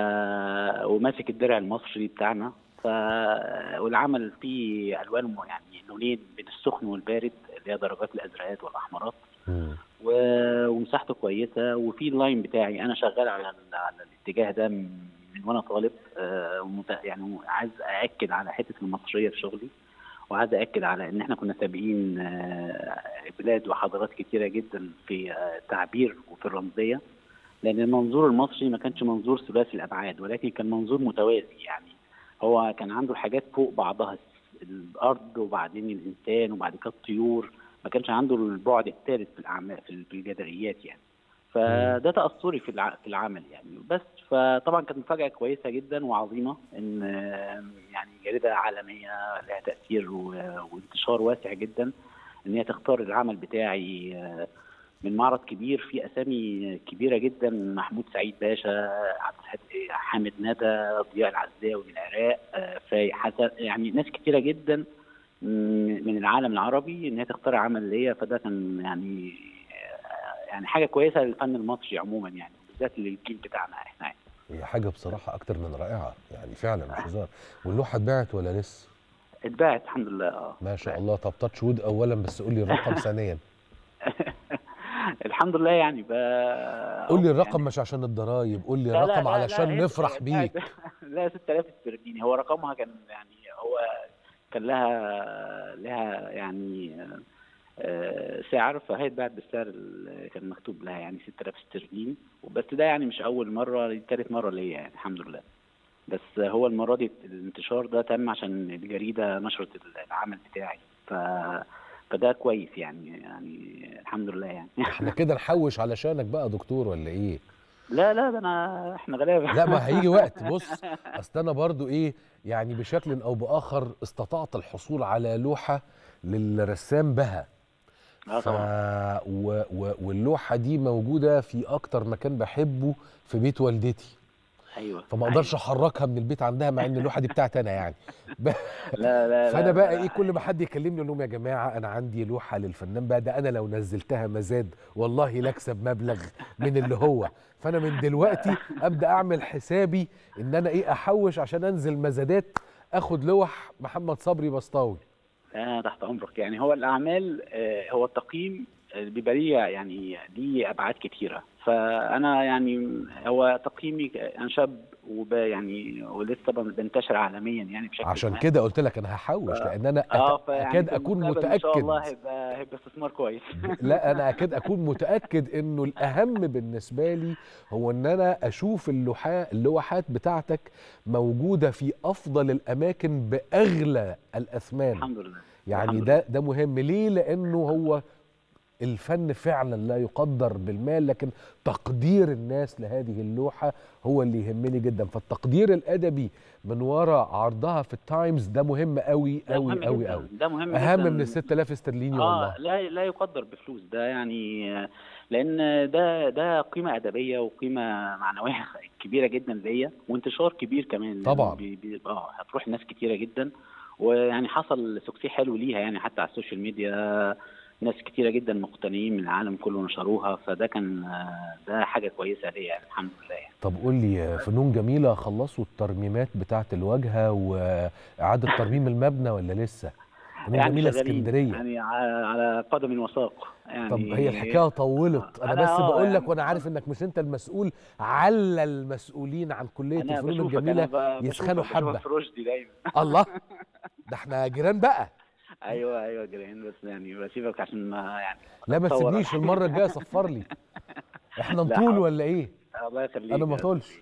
وماسك الدرع المصري بتاعنا ف والعمل فيه الوان م- يعني لونين بين السخن والبارد اللي هي درجات الازرقات والاحمرات مم. و- ومساحته كويسه وفي اللاين بتاعي انا شغال على ال- على الاتجاه ده من من وانا طالب آه، ومت- يعني عايز ااكد على حته المصريه في شغلي وعايز ااكد على ان احنا كنا سابقين آه، بلاد وحضارات كتيره جدا في آه، التعبير وفي الرمزيه لان المنظور المصري ما كانش منظور ثلاثي الابعاد ولكن كان منظور متوازي يعني هو كان عنده حاجات فوق بعضها الارض وبعدين الانسان وبعد كده الطيور ما كانش عنده البعد الثالث في الاعمال في في الجداريات يعني فده تاثري في الع- في العمل يعني بس فطبعا كانت مفاجاه كويسه جدا وعظيمه ان آه، يعني جريده عالميه لها تاثير و- وانتشار واسع جدا ان هي تختار العمل بتاعي آه، من معرض كبير فيه اسامي كبيره جدا محمود سعيد باشا عبد الحد حامد ندى ضياء العزاوي من العراق آه، فايق حسن يعني ناس كتيره جدا من من العالم العربي ان هي تختار عمل ليا فده كان يعني آه، يعني حاجه كويسه للفن المصري عموما يعني بالذات للجيل بتاعنا احنا يعني. هي حاجه بصراحه اكتر من رائعه يعني فعلا مش هزار واللوحه اتباعت ولا لسه اتباعت الحمد لله اه ما شاء الله طب تاتش وود اولا بس قول لي الرقم ثانيا الحمد لله يعني ب... قول لي الرقم يعني مش عشان الضرايب قول لي لا لا الرقم لا علشان لا، هي نفرح اتباعت- بيك لا 6000 استرليني هو رقمها كان يعني هو كان لها لها يعني آه، سعر فهي اتباعت بالسعر اللي كان مكتوب لها يعني 6000 استرليني بس ده يعني مش اول مره دي تالت مره ليا يعني الحمد لله بس هو المره دي الانتشار ده تم عشان الجريده نشرت العمل بتاعي ف فده كويس يعني يعني الحمد لله يعني احنا كده نحوش علشانك بقى يا دكتور ولا ايه لا لا ده انا احنا غلابه لا ما هيجي وقت بص اصل انا برضو ايه يعني بشكل او باخر استطعت الحصول على لوحه للرسام بها اه ف... طبعا و... و... واللوحه دي موجوده في اكتر مكان بحبه في بيت والدتي ايوه فما اقدرش احركها من البيت عندها مع ان اللوحه دي بتاعتي انا يعني ب... لا لا فانا لا بقى لا. ايه كل ما حد يكلمني اقول لهم يا جماعه انا عندي لوحه للفنان بقى ده انا لو نزلتها مزاد والله لا اكسب مبلغ من اللي هو فانا من دلوقتي ابدا اعمل حسابي ان انا ايه احوش عشان انزل مزادات اخد لوح محمد صبري بسطاوي آه تحت امرك يعني هو الاعمال آه هو التقييم آه، بيبقى ليه يعني ليه ابعاد كتيره فانا يعني هو تقييمي ك- انا شاب وب يعني ولسه بن- بنتشر عالميا يعني بشكل عشان ما. كده قلت لك انا هحوش لان انا اه أت... فيعني اكاد في اكون المستقبل ان شاء الله متاكد هيبقى هيبقى استثمار كويس لا انا اكاد اكون متاكد انه الاهم بالنسبه لي هو ان انا اشوف اللوحات اللوحات بتاعتك موجوده في افضل الاماكن باغلى الاثمان الحمد لله يعني الحمد ده ده مهم ليه لانه هو الفن فعلا لا يقدر بالمال لكن تقدير الناس لهذه اللوحه هو اللي يهمني جدا فالتقدير الادبي من وراء عرضها في التايمز ده مهم قوي ده مهم قوي قوي جداً. قوي ده مهم اهم جداً. من ال 6000 استرليني اه والله لا لا يقدر بفلوس ده يعني آه، لان ده ده قيمه ادبيه وقيمه معنويه كبيره جدا ليا وانتشار كبير كمان لأنه طبعاً. بي بي اه هتروح ناس كتيره جدا ويعني حصل سكسي حلو ليها يعني حتى على السوشيال ميديا ناس كتيره جدا مقتنعين من العالم كله نشروها فده كان آه، ده حاجه كويسه ليا يعني الحمد لله يعني. طب قول لي فنون جميلة خلصوا الترميمات بتاعة الواجهة وإعادة ترميم المبنى ولا لسه؟ فنون يعني جميلة شغالين، اسكندرية يعني على على قدم وساق يعني طب هي الحكاية طولت أنا, أنا بس آه بقول لك يعني- وأنا عارف إنك مش أنت المسؤول على المسؤولين عن كلية انا الفنون بشوفك الجميلة أنا ب- يسخنوا بشوفك- بشوفك حبة في رشدي دايما الله ده احنا جيران بقى ايوه ايوه جيران بس يعني بسيبك عشان ما يعني لا ما أتصور. تسيبنيش المرة الجاية صفر لي احنا لا نطول حاضر. ولا إيه؟ الله يخليك أنا ما يا طولش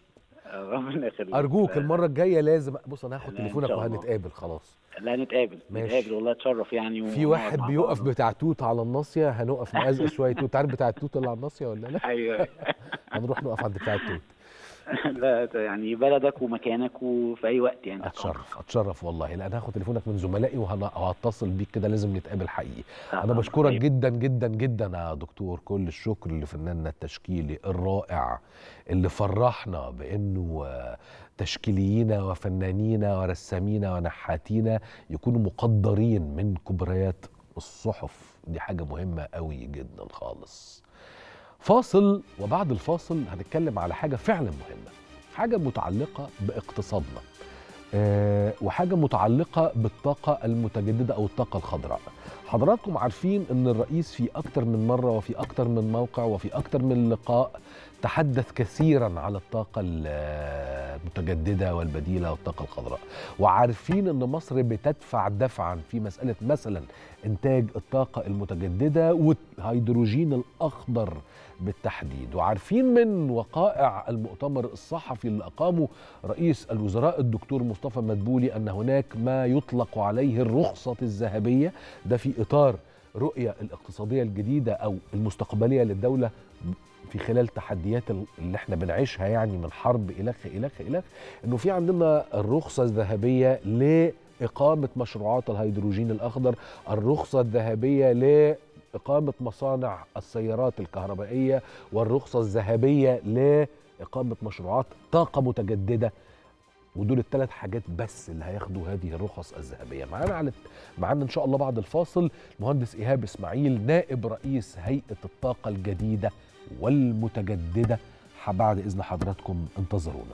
ربنا يخليك ارجوك لا- المره الجايه لازم بص انا هاخد لا، إن تليفونك شاء الله. وهنتقابل خلاص لا نتقابل ماشي. نتقابل والله اتشرف يعني في ونقعد واحد مع بيقف بعض. بتاع توت على الناصيه هنقف نقزق شويه توت عارف بتاع التوت اللي على الناصيه ولا لا ايوه هنروح نقف عند بتاع التوت لا يعني بلدك ومكانك وفي اي وقت يعني تحت أمرك. اتشرف اتشرف والله لان هاخد تليفونك من زملائي وهن- وهتصل بيك كده لازم نتقابل حقيقي تحت انا أمرك. بشكرك طيب. جدا جدا جدا يا دكتور كل الشكر لفناننا التشكيلي الرائع اللي فرحنا بانه آه، تشكيليين وفنانين ورسامين ونحاتين يكونوا مقدرين من كبريات الصحف دي حاجه مهمه قوي جدا خالص فاصل وبعد الفاصل هنتكلم على حاجه فعلا مهمه حاجه متعلقه باقتصادنا آه، وحاجه متعلقه بالطاقه المتجدده او الطاقه الخضراء حضراتكم عارفين ان الرئيس في اكتر من مره وفي اكتر من موقع وفي اكتر من لقاء تحدث كثيرا على الطاقه المتجدده والبديله والطاقه الخضراء وعارفين ان مصر بتدفع دفعا في مساله مثلا انتاج الطاقه المتجدده والهيدروجين الاخضر بالتحديد وعارفين من وقائع المؤتمر الصحفي اللي أقامه رئيس الوزراء الدكتور مصطفى مدبولي أن هناك ما يطلق عليه الرخصة الذهبية ده في إطار رؤية الاقتصادية الجديدة أو المستقبلية للدولة في خلال تحديات اللي احنا بنعيشها يعني من حرب إلخ إلخ إلخ انه في عندنا الرخصة الذهبية لإقامة مشروعات الهيدروجين الأخضر الرخصة الذهبية ل إقامة مصانع السيارات الكهربائية والرخصة الذهبية لإقامة مشروعات طاقة متجددة ودول الثلاث حاجات بس اللي هياخدوا هذه الرخص الذهبية معانا على معانا إن شاء الله بعد الفاصل المهندس إيهاب إسماعيل نائب رئيس هيئة الطاقة الجديدة والمتجددة بعد إذن حضراتكم انتظرونا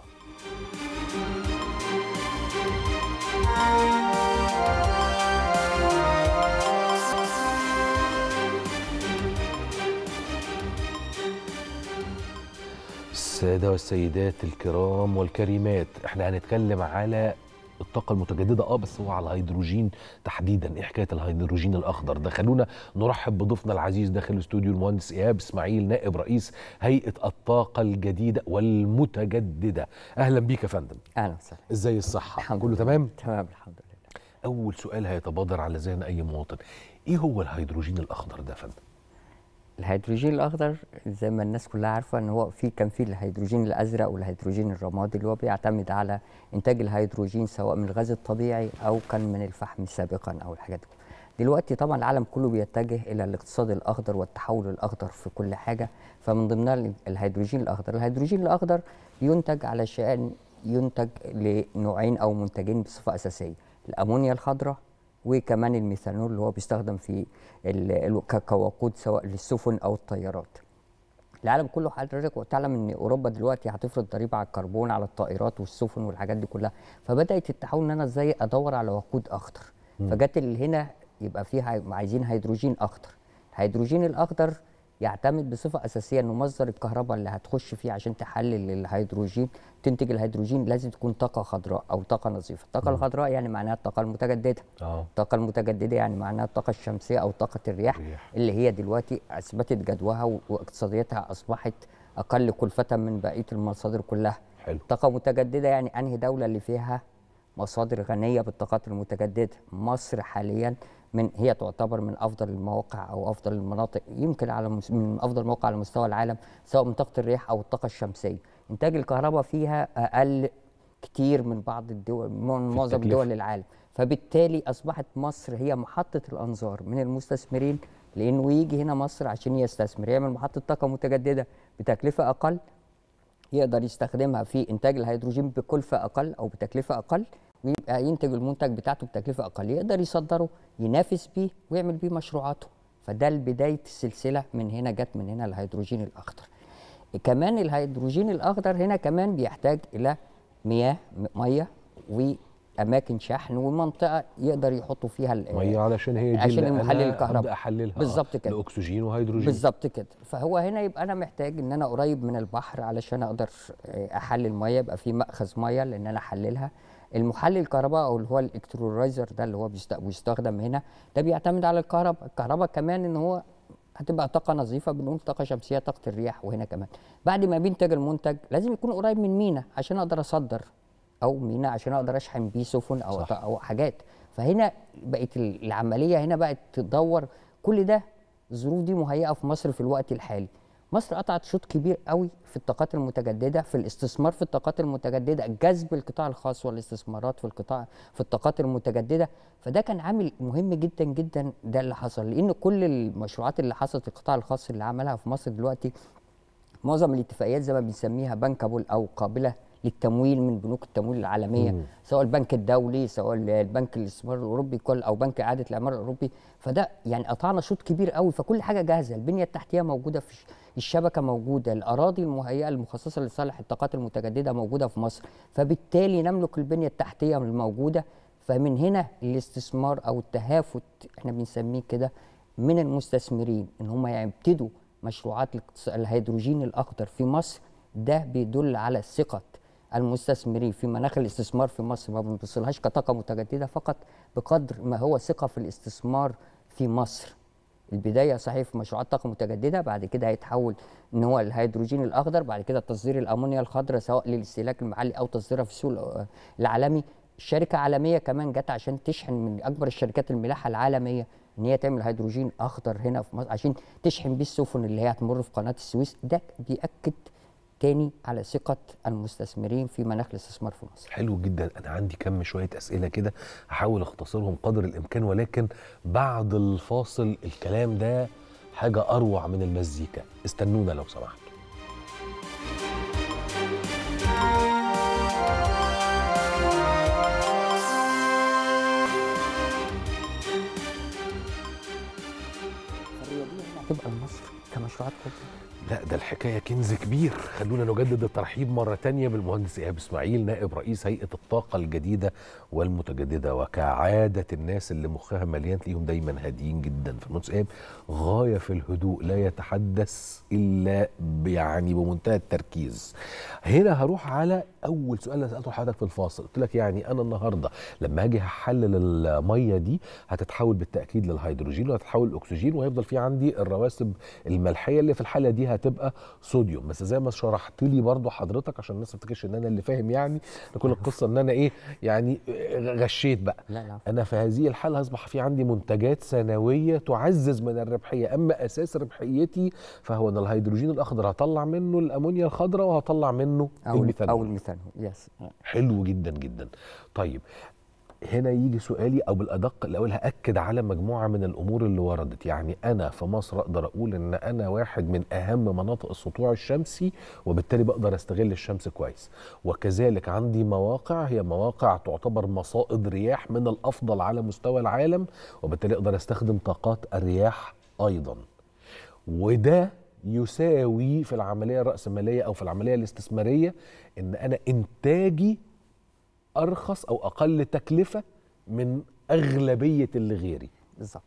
السادة والسيدات الكرام والكريمات احنا هنتكلم على الطاقة المتجددة اه بس هو على الهيدروجين تحديدا ايه حكاية الهيدروجين الاخضر ده خلونا نرحب بضيفنا العزيز داخل الاستوديو المهندس ايهاب اسماعيل نائب رئيس هيئة الطاقة الجديدة والمتجددة اهلا بيك يا فندم اهلا وسهلا ازاي الصحة الحمد كله لله. تمام تمام الحمد لله اول سؤال هيتبادر على ذهن اي مواطن ايه هو الهيدروجين الاخضر ده يا فندم الهيدروجين الاخضر زي ما الناس كلها عارفه ان هو في كان في الهيدروجين الازرق والهيدروجين الرمادي اللي هو بيعتمد على انتاج الهيدروجين سواء من الغاز الطبيعي او كان من الفحم سابقا او الحاجات دي دلوقتي طبعا العالم كله بيتجه الى الاقتصاد الاخضر والتحول الاخضر في كل حاجه فمن ضمنها الهيدروجين الاخضر الهيدروجين الاخضر ينتج علشان ينتج لنوعين او منتجين بصفه اساسيه الامونيا الخضراء وكمان الميثانول اللي هو بيستخدم في ال- ال- ك- كوقود سواء للسفن او الطيارات العالم كله حضرتك وتعلم ان اوروبا دلوقتي هتفرض ضريبه على الكربون على الطائرات والسفن والحاجات دي كلها فبدات التحول ان انا ازاي ادور على وقود اخضر فجت اللي هنا يبقى فيها عايزين هيدروجين اخضر الهيدروجين الاخضر يعتمد بصفه اساسيه انه مصدر الكهرباء اللي هتخش فيه عشان تحلل الهيدروجين تنتج الهيدروجين لازم تكون طاقه خضراء او طاقه نظيفه الطاقه الخضراء يعني معناها الطاقه المتجدده اه الطاقة المتجددة يعني معناها الطاقة الشمسية أو طاقة الرياح الرياح. اللي هي دلوقتي أثبتت جدواها و- واقتصاديتها أصبحت أقل كلفة من بقية المصادر كلها حلو طاقة متجددة يعني أنهي دولة اللي فيها مصادر غنية بالطاقات المتجددة مصر حاليا من هي تعتبر من أفضل المواقع أو أفضل المناطق يمكن على مس- من أفضل المواقع على مستوى العالم سواء من طاقة الرياح أو الطاقة الشمسية إنتاج الكهرباء فيها أقل كتير من بعض الدول من معظم التكلفة. دول العالم فبالتالي أصبحت مصر هي محطة الأنظار من المستثمرين لأنه يجي هنا مصر عشان يستثمر يعمل محطة طاقة متجددة بتكلفة أقل يقدر يستخدمها في انتاج الهيدروجين بكلفه اقل او بتكلفه اقل ويبقى ينتج المنتج بتاعته بتكلفه اقل يقدر يصدره ينافس بيه ويعمل بيه مشروعاته فده بدايه السلسله من هنا جت من هنا الهيدروجين الاخضر كمان الهيدروجين الاخضر هنا كمان بيحتاج الى مياه م- ميه واماكن شحن ومنطقه يقدر يحطوا فيها ال- ميه علشان هي دي عشان اللي محلل أنا الكهرباء. أبدأ احللها آه، بالظبط كده. لاكسجين وهيدروجين بالظبط كده فهو هنا يبقى انا محتاج ان انا قريب من البحر علشان اقدر آه، احلل ميه يبقى في مأخذ ميه لان انا احللها المحلل الكهرباء او اللي هو الالكترولايزر ده اللي هو بيست- بيستخدم هنا ده بيعتمد على الكهرباء الكهرباء كمان ان هو هتبقى طاقه نظيفه بنقول طاقه شمسيه طاقه الرياح وهنا كمان بعد ما بينتج المنتج لازم يكون قريب من مينا عشان اقدر اصدر او مينا عشان اقدر اشحن بيه سفن او صح. او حاجات فهنا بقت العمليه هنا بقت تدور كل ده الظروف دي مهيئه في مصر في الوقت الحالي مصر قطعت شوط كبير قوي في الطاقات المتجدده في الاستثمار في الطاقات المتجدده جذب القطاع الخاص والاستثمارات في القطاع في الطاقات المتجدده فده كان عامل مهم جدا جدا ده اللي حصل لان كل المشروعات اللي حصلت في القطاع الخاص اللي عملها في مصر دلوقتي معظم الاتفاقيات زي ما بنسميها بانكابل او قابله للتمويل من بنوك التمويل العالميه مم. سواء البنك الدولي سواء البنك الاستثمار الاوروبي كل او بنك اعاده الاعمار الاوروبي فده يعني قطعنا شوط كبير قوي فكل حاجه جاهزه البنيه التحتيه موجوده في ش- الشبكه موجوده الاراضي المهيئه المخصصه لصالح الطاقات المتجدده موجوده في مصر فبالتالي نملك البنيه التحتيه الموجوده فمن هنا الاستثمار او التهافت احنا بنسميه كده من المستثمرين ان هم يبتدوا مشروعات الاقتص- الهيدروجين الاخضر في مصر ده بيدل على ثقه المستثمرين في مناخ الاستثمار في مصر ما بنبصلهاش كطاقه متجدده فقط بقدر ما هو ثقه في الاستثمار في مصر البدايه صحيح في مشروعات طاقه متجدده بعد كده هيتحول ان هو الهيدروجين الاخضر بعد كده تصدير الامونيا الخضراء سواء للاستهلاك المحلي او تصديرها في السوق الع- العالمي شركه عالميه كمان جت عشان تشحن من اكبر الشركات الملاحه العالميه ان هي تعمل هيدروجين اخضر هنا في مصر عشان تشحن بيه السفن اللي هي هتمر في قناه السويس ده بيأكد تاني على ثقه المستثمرين في مناخ الاستثمار في مصر حلو جدا انا عندي كم شويه اسئله كده هحاول اختصرهم قدر الامكان ولكن بعد الفاصل الكلام ده حاجه اروع من المزيكا استنونا لو سمحتوا الرياضيه هنا هتبقى لمصر كمشروعات كبرى لا ده الحكايه كنز كبير خلونا نجدد الترحيب مره تانية بالمهندس ايهاب اسماعيل نائب رئيس هيئه الطاقه الجديده والمتجدده وكعاده الناس اللي مخها مليان تلاقيهم دايما هاديين جدا فالمهندس ايهاب غايه في الهدوء لا يتحدث الا ب- يعني بمنتهى التركيز هنا هروح على اول سؤال اللي سالته لحضرتك في الفاصل قلت لك يعني انا النهارده لما اجي هحلل الميه دي هتتحول بالتاكيد للهيدروجين وهتتحول للاكسجين وهيفضل في عندي الرواسب الملحيه اللي في الحاله دي هتبقى صوديوم بس زي ما شرحت لي برضو حضرتك عشان الناس ما تفتكرش ان انا اللي فاهم يعني ده كل القصه ان انا ايه يعني غشيت بقى لا لا انا في هذه الحاله هيصبح في عندي منتجات سنويه تعزز من الربحيه اما اساس ربحيتي فهو ان الهيدروجين الاخضر هطلع منه الامونيا الخضراء وهطلع منه او الميثانول او الميثانول يس حلو جدا جدا طيب هنا يجي سؤالي او بالادق الاول هاكد على مجموعه من الامور اللي وردت يعني انا في مصر اقدر اقول ان انا واحد من اهم مناطق السطوع الشمسي وبالتالي بقدر استغل الشمس كويس وكذلك عندي مواقع هي مواقع تعتبر مصائد رياح من الافضل على مستوى العالم وبالتالي اقدر استخدم طاقات الرياح ايضا وده يساوي في العمليه الراسماليه او في العمليه الاستثماريه ان انا انتاجي ارخص او اقل تكلفه من اغلبيه اللي غيري بالظبط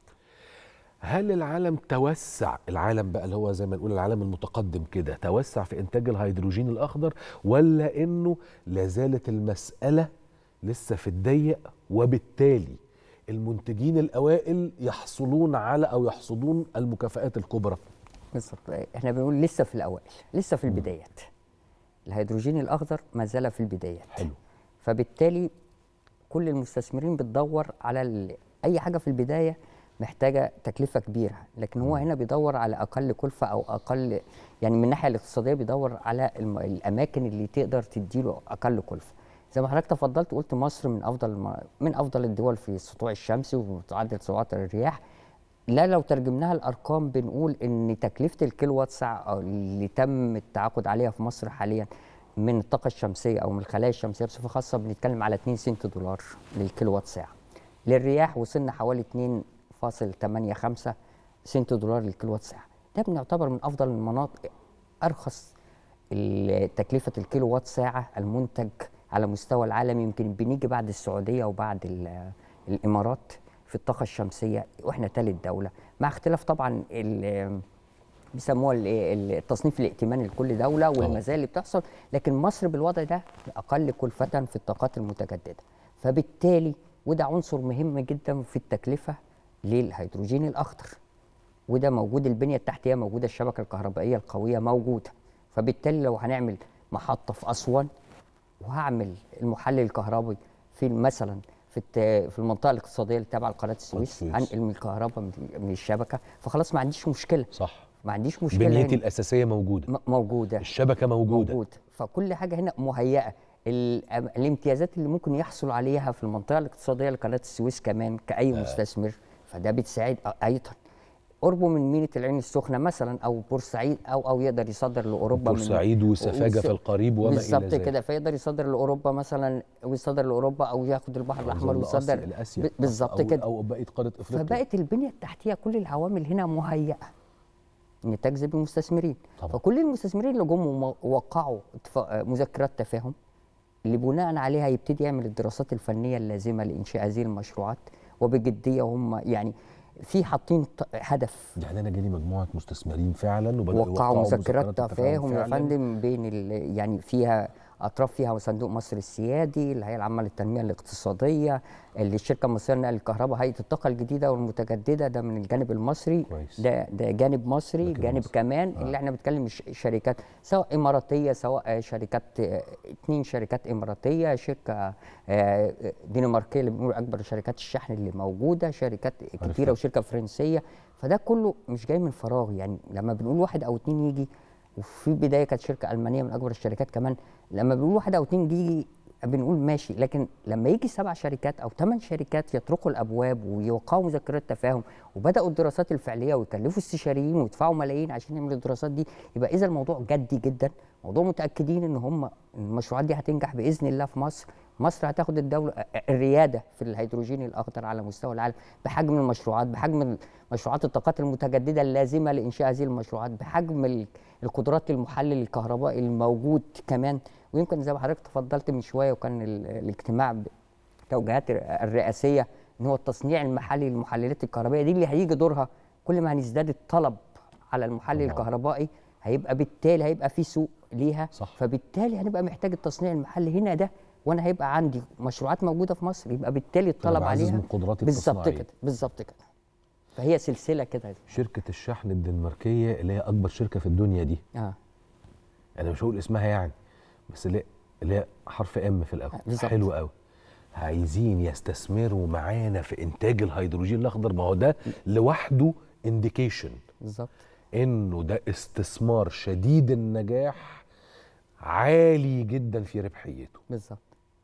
هل العالم توسع العالم بقى اللي هو زي ما نقول العالم المتقدم كده توسع في انتاج الهيدروجين الاخضر ولا انه لازالت المساله لسه في الضيق وبالتالي المنتجين الاوائل يحصلون على او يحصدون المكافآت الكبرى بالظبط احنا بنقول لسه في الاوائل لسه في البدايات الهيدروجين الاخضر ما زال في البدايات حلو فبالتالي كل المستثمرين بتدور على ال... اي حاجه في البدايه محتاجه تكلفه كبيره لكن هو هنا بيدور على اقل كلفه او اقل يعني من الناحيه الاقتصاديه بيدور على الم... الاماكن اللي تقدر تديله اقل كلفه زي ما حضرتك تفضلت قلت مصر من افضل الم... من افضل الدول في السطوع الشمسي ومتعدد سرعات الرياح لا لو ترجمناها الارقام بنقول ان تكلفه الكيلو وات ساعه اللي تم التعاقد عليها في مصر حاليا من الطاقه الشمسيه او من الخلايا الشمسيه بصفه خاصه بنتكلم على 2 سنت دولار للكيلو وات ساعه للرياح وصلنا حوالي 2.85 سنت دولار للكيلو وات ساعه ده بنعتبر من افضل المناطق ارخص ال- تكلفه الكيلو وات ساعه المنتج على مستوى العالم يمكن بنيجي بعد السعوديه وبعد ال- الامارات في الطاقه الشمسيه واحنا ثالث دوله مع اختلاف طبعا ال- بيسموها ال- ال- التصنيف الائتماني لكل دوله والمزايا اللي بتحصل لكن مصر بالوضع ده اقل كلفه في الطاقات المتجدده فبالتالي وده عنصر مهم جدا في التكلفه للهيدروجين الاخضر وده موجود البنيه التحتيه موجوده الشبكه الكهربائيه القويه موجوده فبالتالي لو هنعمل محطه في اسوان وهعمل المحلل الكهربي في مثلا في الت- في المنطقه الاقتصاديه اللي تابعه لقناه السويس السويس. انقل من الكهرباء من من الشبكه فخلاص ما عنديش مشكله صح ما عنديش مشكله بنيتي هنا. الاساسيه موجوده م- موجوده الشبكه موجوده موجود فكل حاجه هنا مهيئه ال- الامتيازات اللي ممكن يحصل عليها في المنطقه الاقتصاديه لقناه السويس كمان كاي مستثمر فده بتساعد أ- ايضا قربه من ميناء العين السخنه مثلا او بورسعيد او او يقدر يصدر لاوروبا من- بورسعيد وسفاجه وس- في القريب وما الى بالظبط ذلك كده فيقدر يصدر لاوروبا مثلا ويصدر لاوروبا او ياخد البحر الاحمر أظن ويصدر آسيا- لآسيا. ب- بالظبط أو- كده او بقيه قاره افريقيا فبقت البنيه التحتيه كل العوامل هنا مهيئه ان تجذب المستثمرين طبعا. فكل المستثمرين اللي جم وم- وقعوا اتفا- مذكرات تفاهم اللي بناء عليها يبتدي يعمل الدراسات الفنيه اللازمه لانشاء هذه المشروعات وبجديه هم يعني في حاطين ط- هدف يعني انا جالي مجموعه مستثمرين فعلا وبداوا وقعوا مذكرات مذكرات تفاهم يا فعلاً. فندم بين ال- يعني فيها اطراف فيها صندوق مصر السيادي الهيئه العامه للتنميه الاقتصاديه اللي الشركه المصريه لنقل الكهرباء هيئه الطاقه الجديده والمتجدده ده من الجانب المصري كويس. ده ده جانب مصري لكن جانب مصر. كمان آه. اللي احنا بنتكلم ش- شركات سواء اماراتيه سواء آه، شركات آه، اتنين شركات اماراتيه شركه آه، دنماركيه اللي بنقول اكبر شركات الشحن اللي موجوده شركات كتيره وشركه فرنسيه فده كله مش جاي من فراغ يعني لما بنقول واحد او اتنين يجي وفي بدايه كانت شركه المانيه من اكبر الشركات كمان لما بنقول واحد او اتنين يجي بنقول ماشي لكن لما يجي سبع شركات او ثمان شركات يطرقوا الابواب ويوقعوا مذكرات تفاهم وبداوا الدراسات الفعليه ويكلفوا استشاريين ويدفعوا ملايين عشان يعملوا الدراسات دي يبقى اذا الموضوع جدي جدا موضوع متاكدين ان هم المشروعات دي هتنجح باذن الله في مصر مصر هتاخد الدوله الرياده في الهيدروجين الاخضر على مستوى العالم بحجم المشروعات بحجم مشروعات الطاقات المتجدده اللازمه لانشاء هذه المشروعات بحجم ال- القدرات المحلل الكهربائي الموجود كمان ويمكن زي ما حضرتك تفضلت من شويه وكان ال- الاجتماع التوجيهات الرئاسيه ان هو التصنيع المحلي للمحللات الكهربائيه دي اللي هيجي دورها كل ما هنزداد الطلب على المحلل طبعاً. الكهربائي هيبقى بالتالي هيبقى في سوق ليها صح. فبالتالي هنبقى محتاج التصنيع المحلي هنا ده وانا هيبقى عندي مشروعات موجوده في مصر يبقى بالتالي الطلب بعزز عليها من قدراتي بالظبط التصنيعية. كده بالظبط كده فهي سلسله كده شركه الشحن الدنماركيه اللي هي اكبر شركه في الدنيا دي اه انا مش هقول اسمها يعني بس اللي اللي هي حرف ام في الاول بالظبط. حلو قوي عايزين يستثمروا معانا في انتاج الهيدروجين الاخضر ما هو ده لوحده انديكيشن بالظبط انه ده استثمار شديد النجاح عالي جدا في ربحيته بالظبط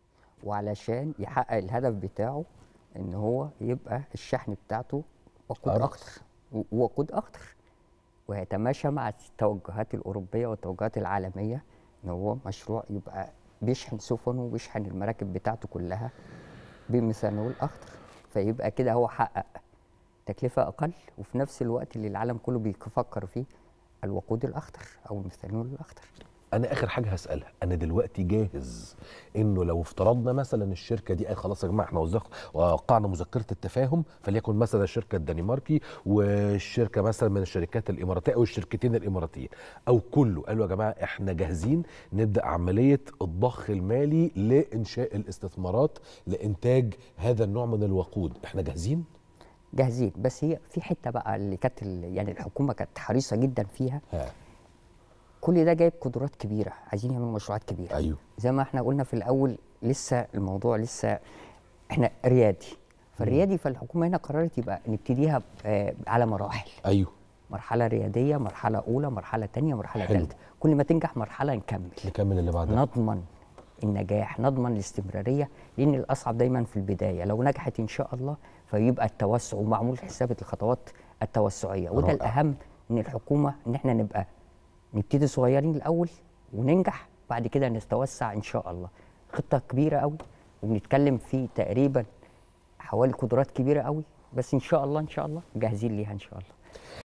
وعلشان يحقق الهدف بتاعه ان هو يبقى الشحن بتاعته وقود أرخص. اخضر و- وقود اخضر ويتماشى مع التوجهات الاوروبيه والتوجهات العالميه ان هو مشروع يبقى بيشحن سفنه وبيشحن المراكب بتاعته كلها بميثانول اخضر فيبقى كده هو حقق تكلفه اقل وفي نفس الوقت اللي العالم كله بيفكر فيه الوقود الاخضر او الميثانول الاخضر انا اخر حاجه هسالها انا دلوقتي جاهز انه لو افترضنا مثلا الشركه دي قال خلاص يا جماعه احنا وزق- وقعنا مذكره التفاهم فليكن مثلا الشركه الدنماركي والشركه مثلا من الشركات الاماراتيه او الشركتين الاماراتيين او كله قالوا يا جماعه احنا جاهزين نبدا عمليه الضخ المالي لانشاء الاستثمارات لانتاج هذا النوع من الوقود احنا جاهزين جاهزين بس هي في حته بقى اللي كانت ال- يعني الحكومه كانت حريصه جدا فيها ها كل ده جايب قدرات كبيره عايزين يعملوا مشروعات كبيره ايوه زي ما احنا قلنا في الاول لسه الموضوع لسه احنا ريادي فالريادي فالحكومه هنا قررت يبقى نبتديها ب- آه، على مراحل ايوه مرحله رياديه مرحله اولى مرحله ثانيه مرحله حلو. ثالثه كل ما تنجح مرحله نكمل نكمل اللي بعدها نضمن النجاح نضمن الاستمراريه لان الاصعب دايما في البدايه لو نجحت ان شاء الله فيبقى التوسع ومعمول حسابة الخطوات التوسعيه وده رائع. الاهم من الحكومه ان احنا نبقى نبتدي صغيرين الاول وننجح بعد كده نتوسع ان شاء الله خطه كبيره قوي وبنتكلم في تقريبا حوالي قدرات كبيره قوي بس ان شاء الله ان شاء الله جاهزين ليها ان شاء الله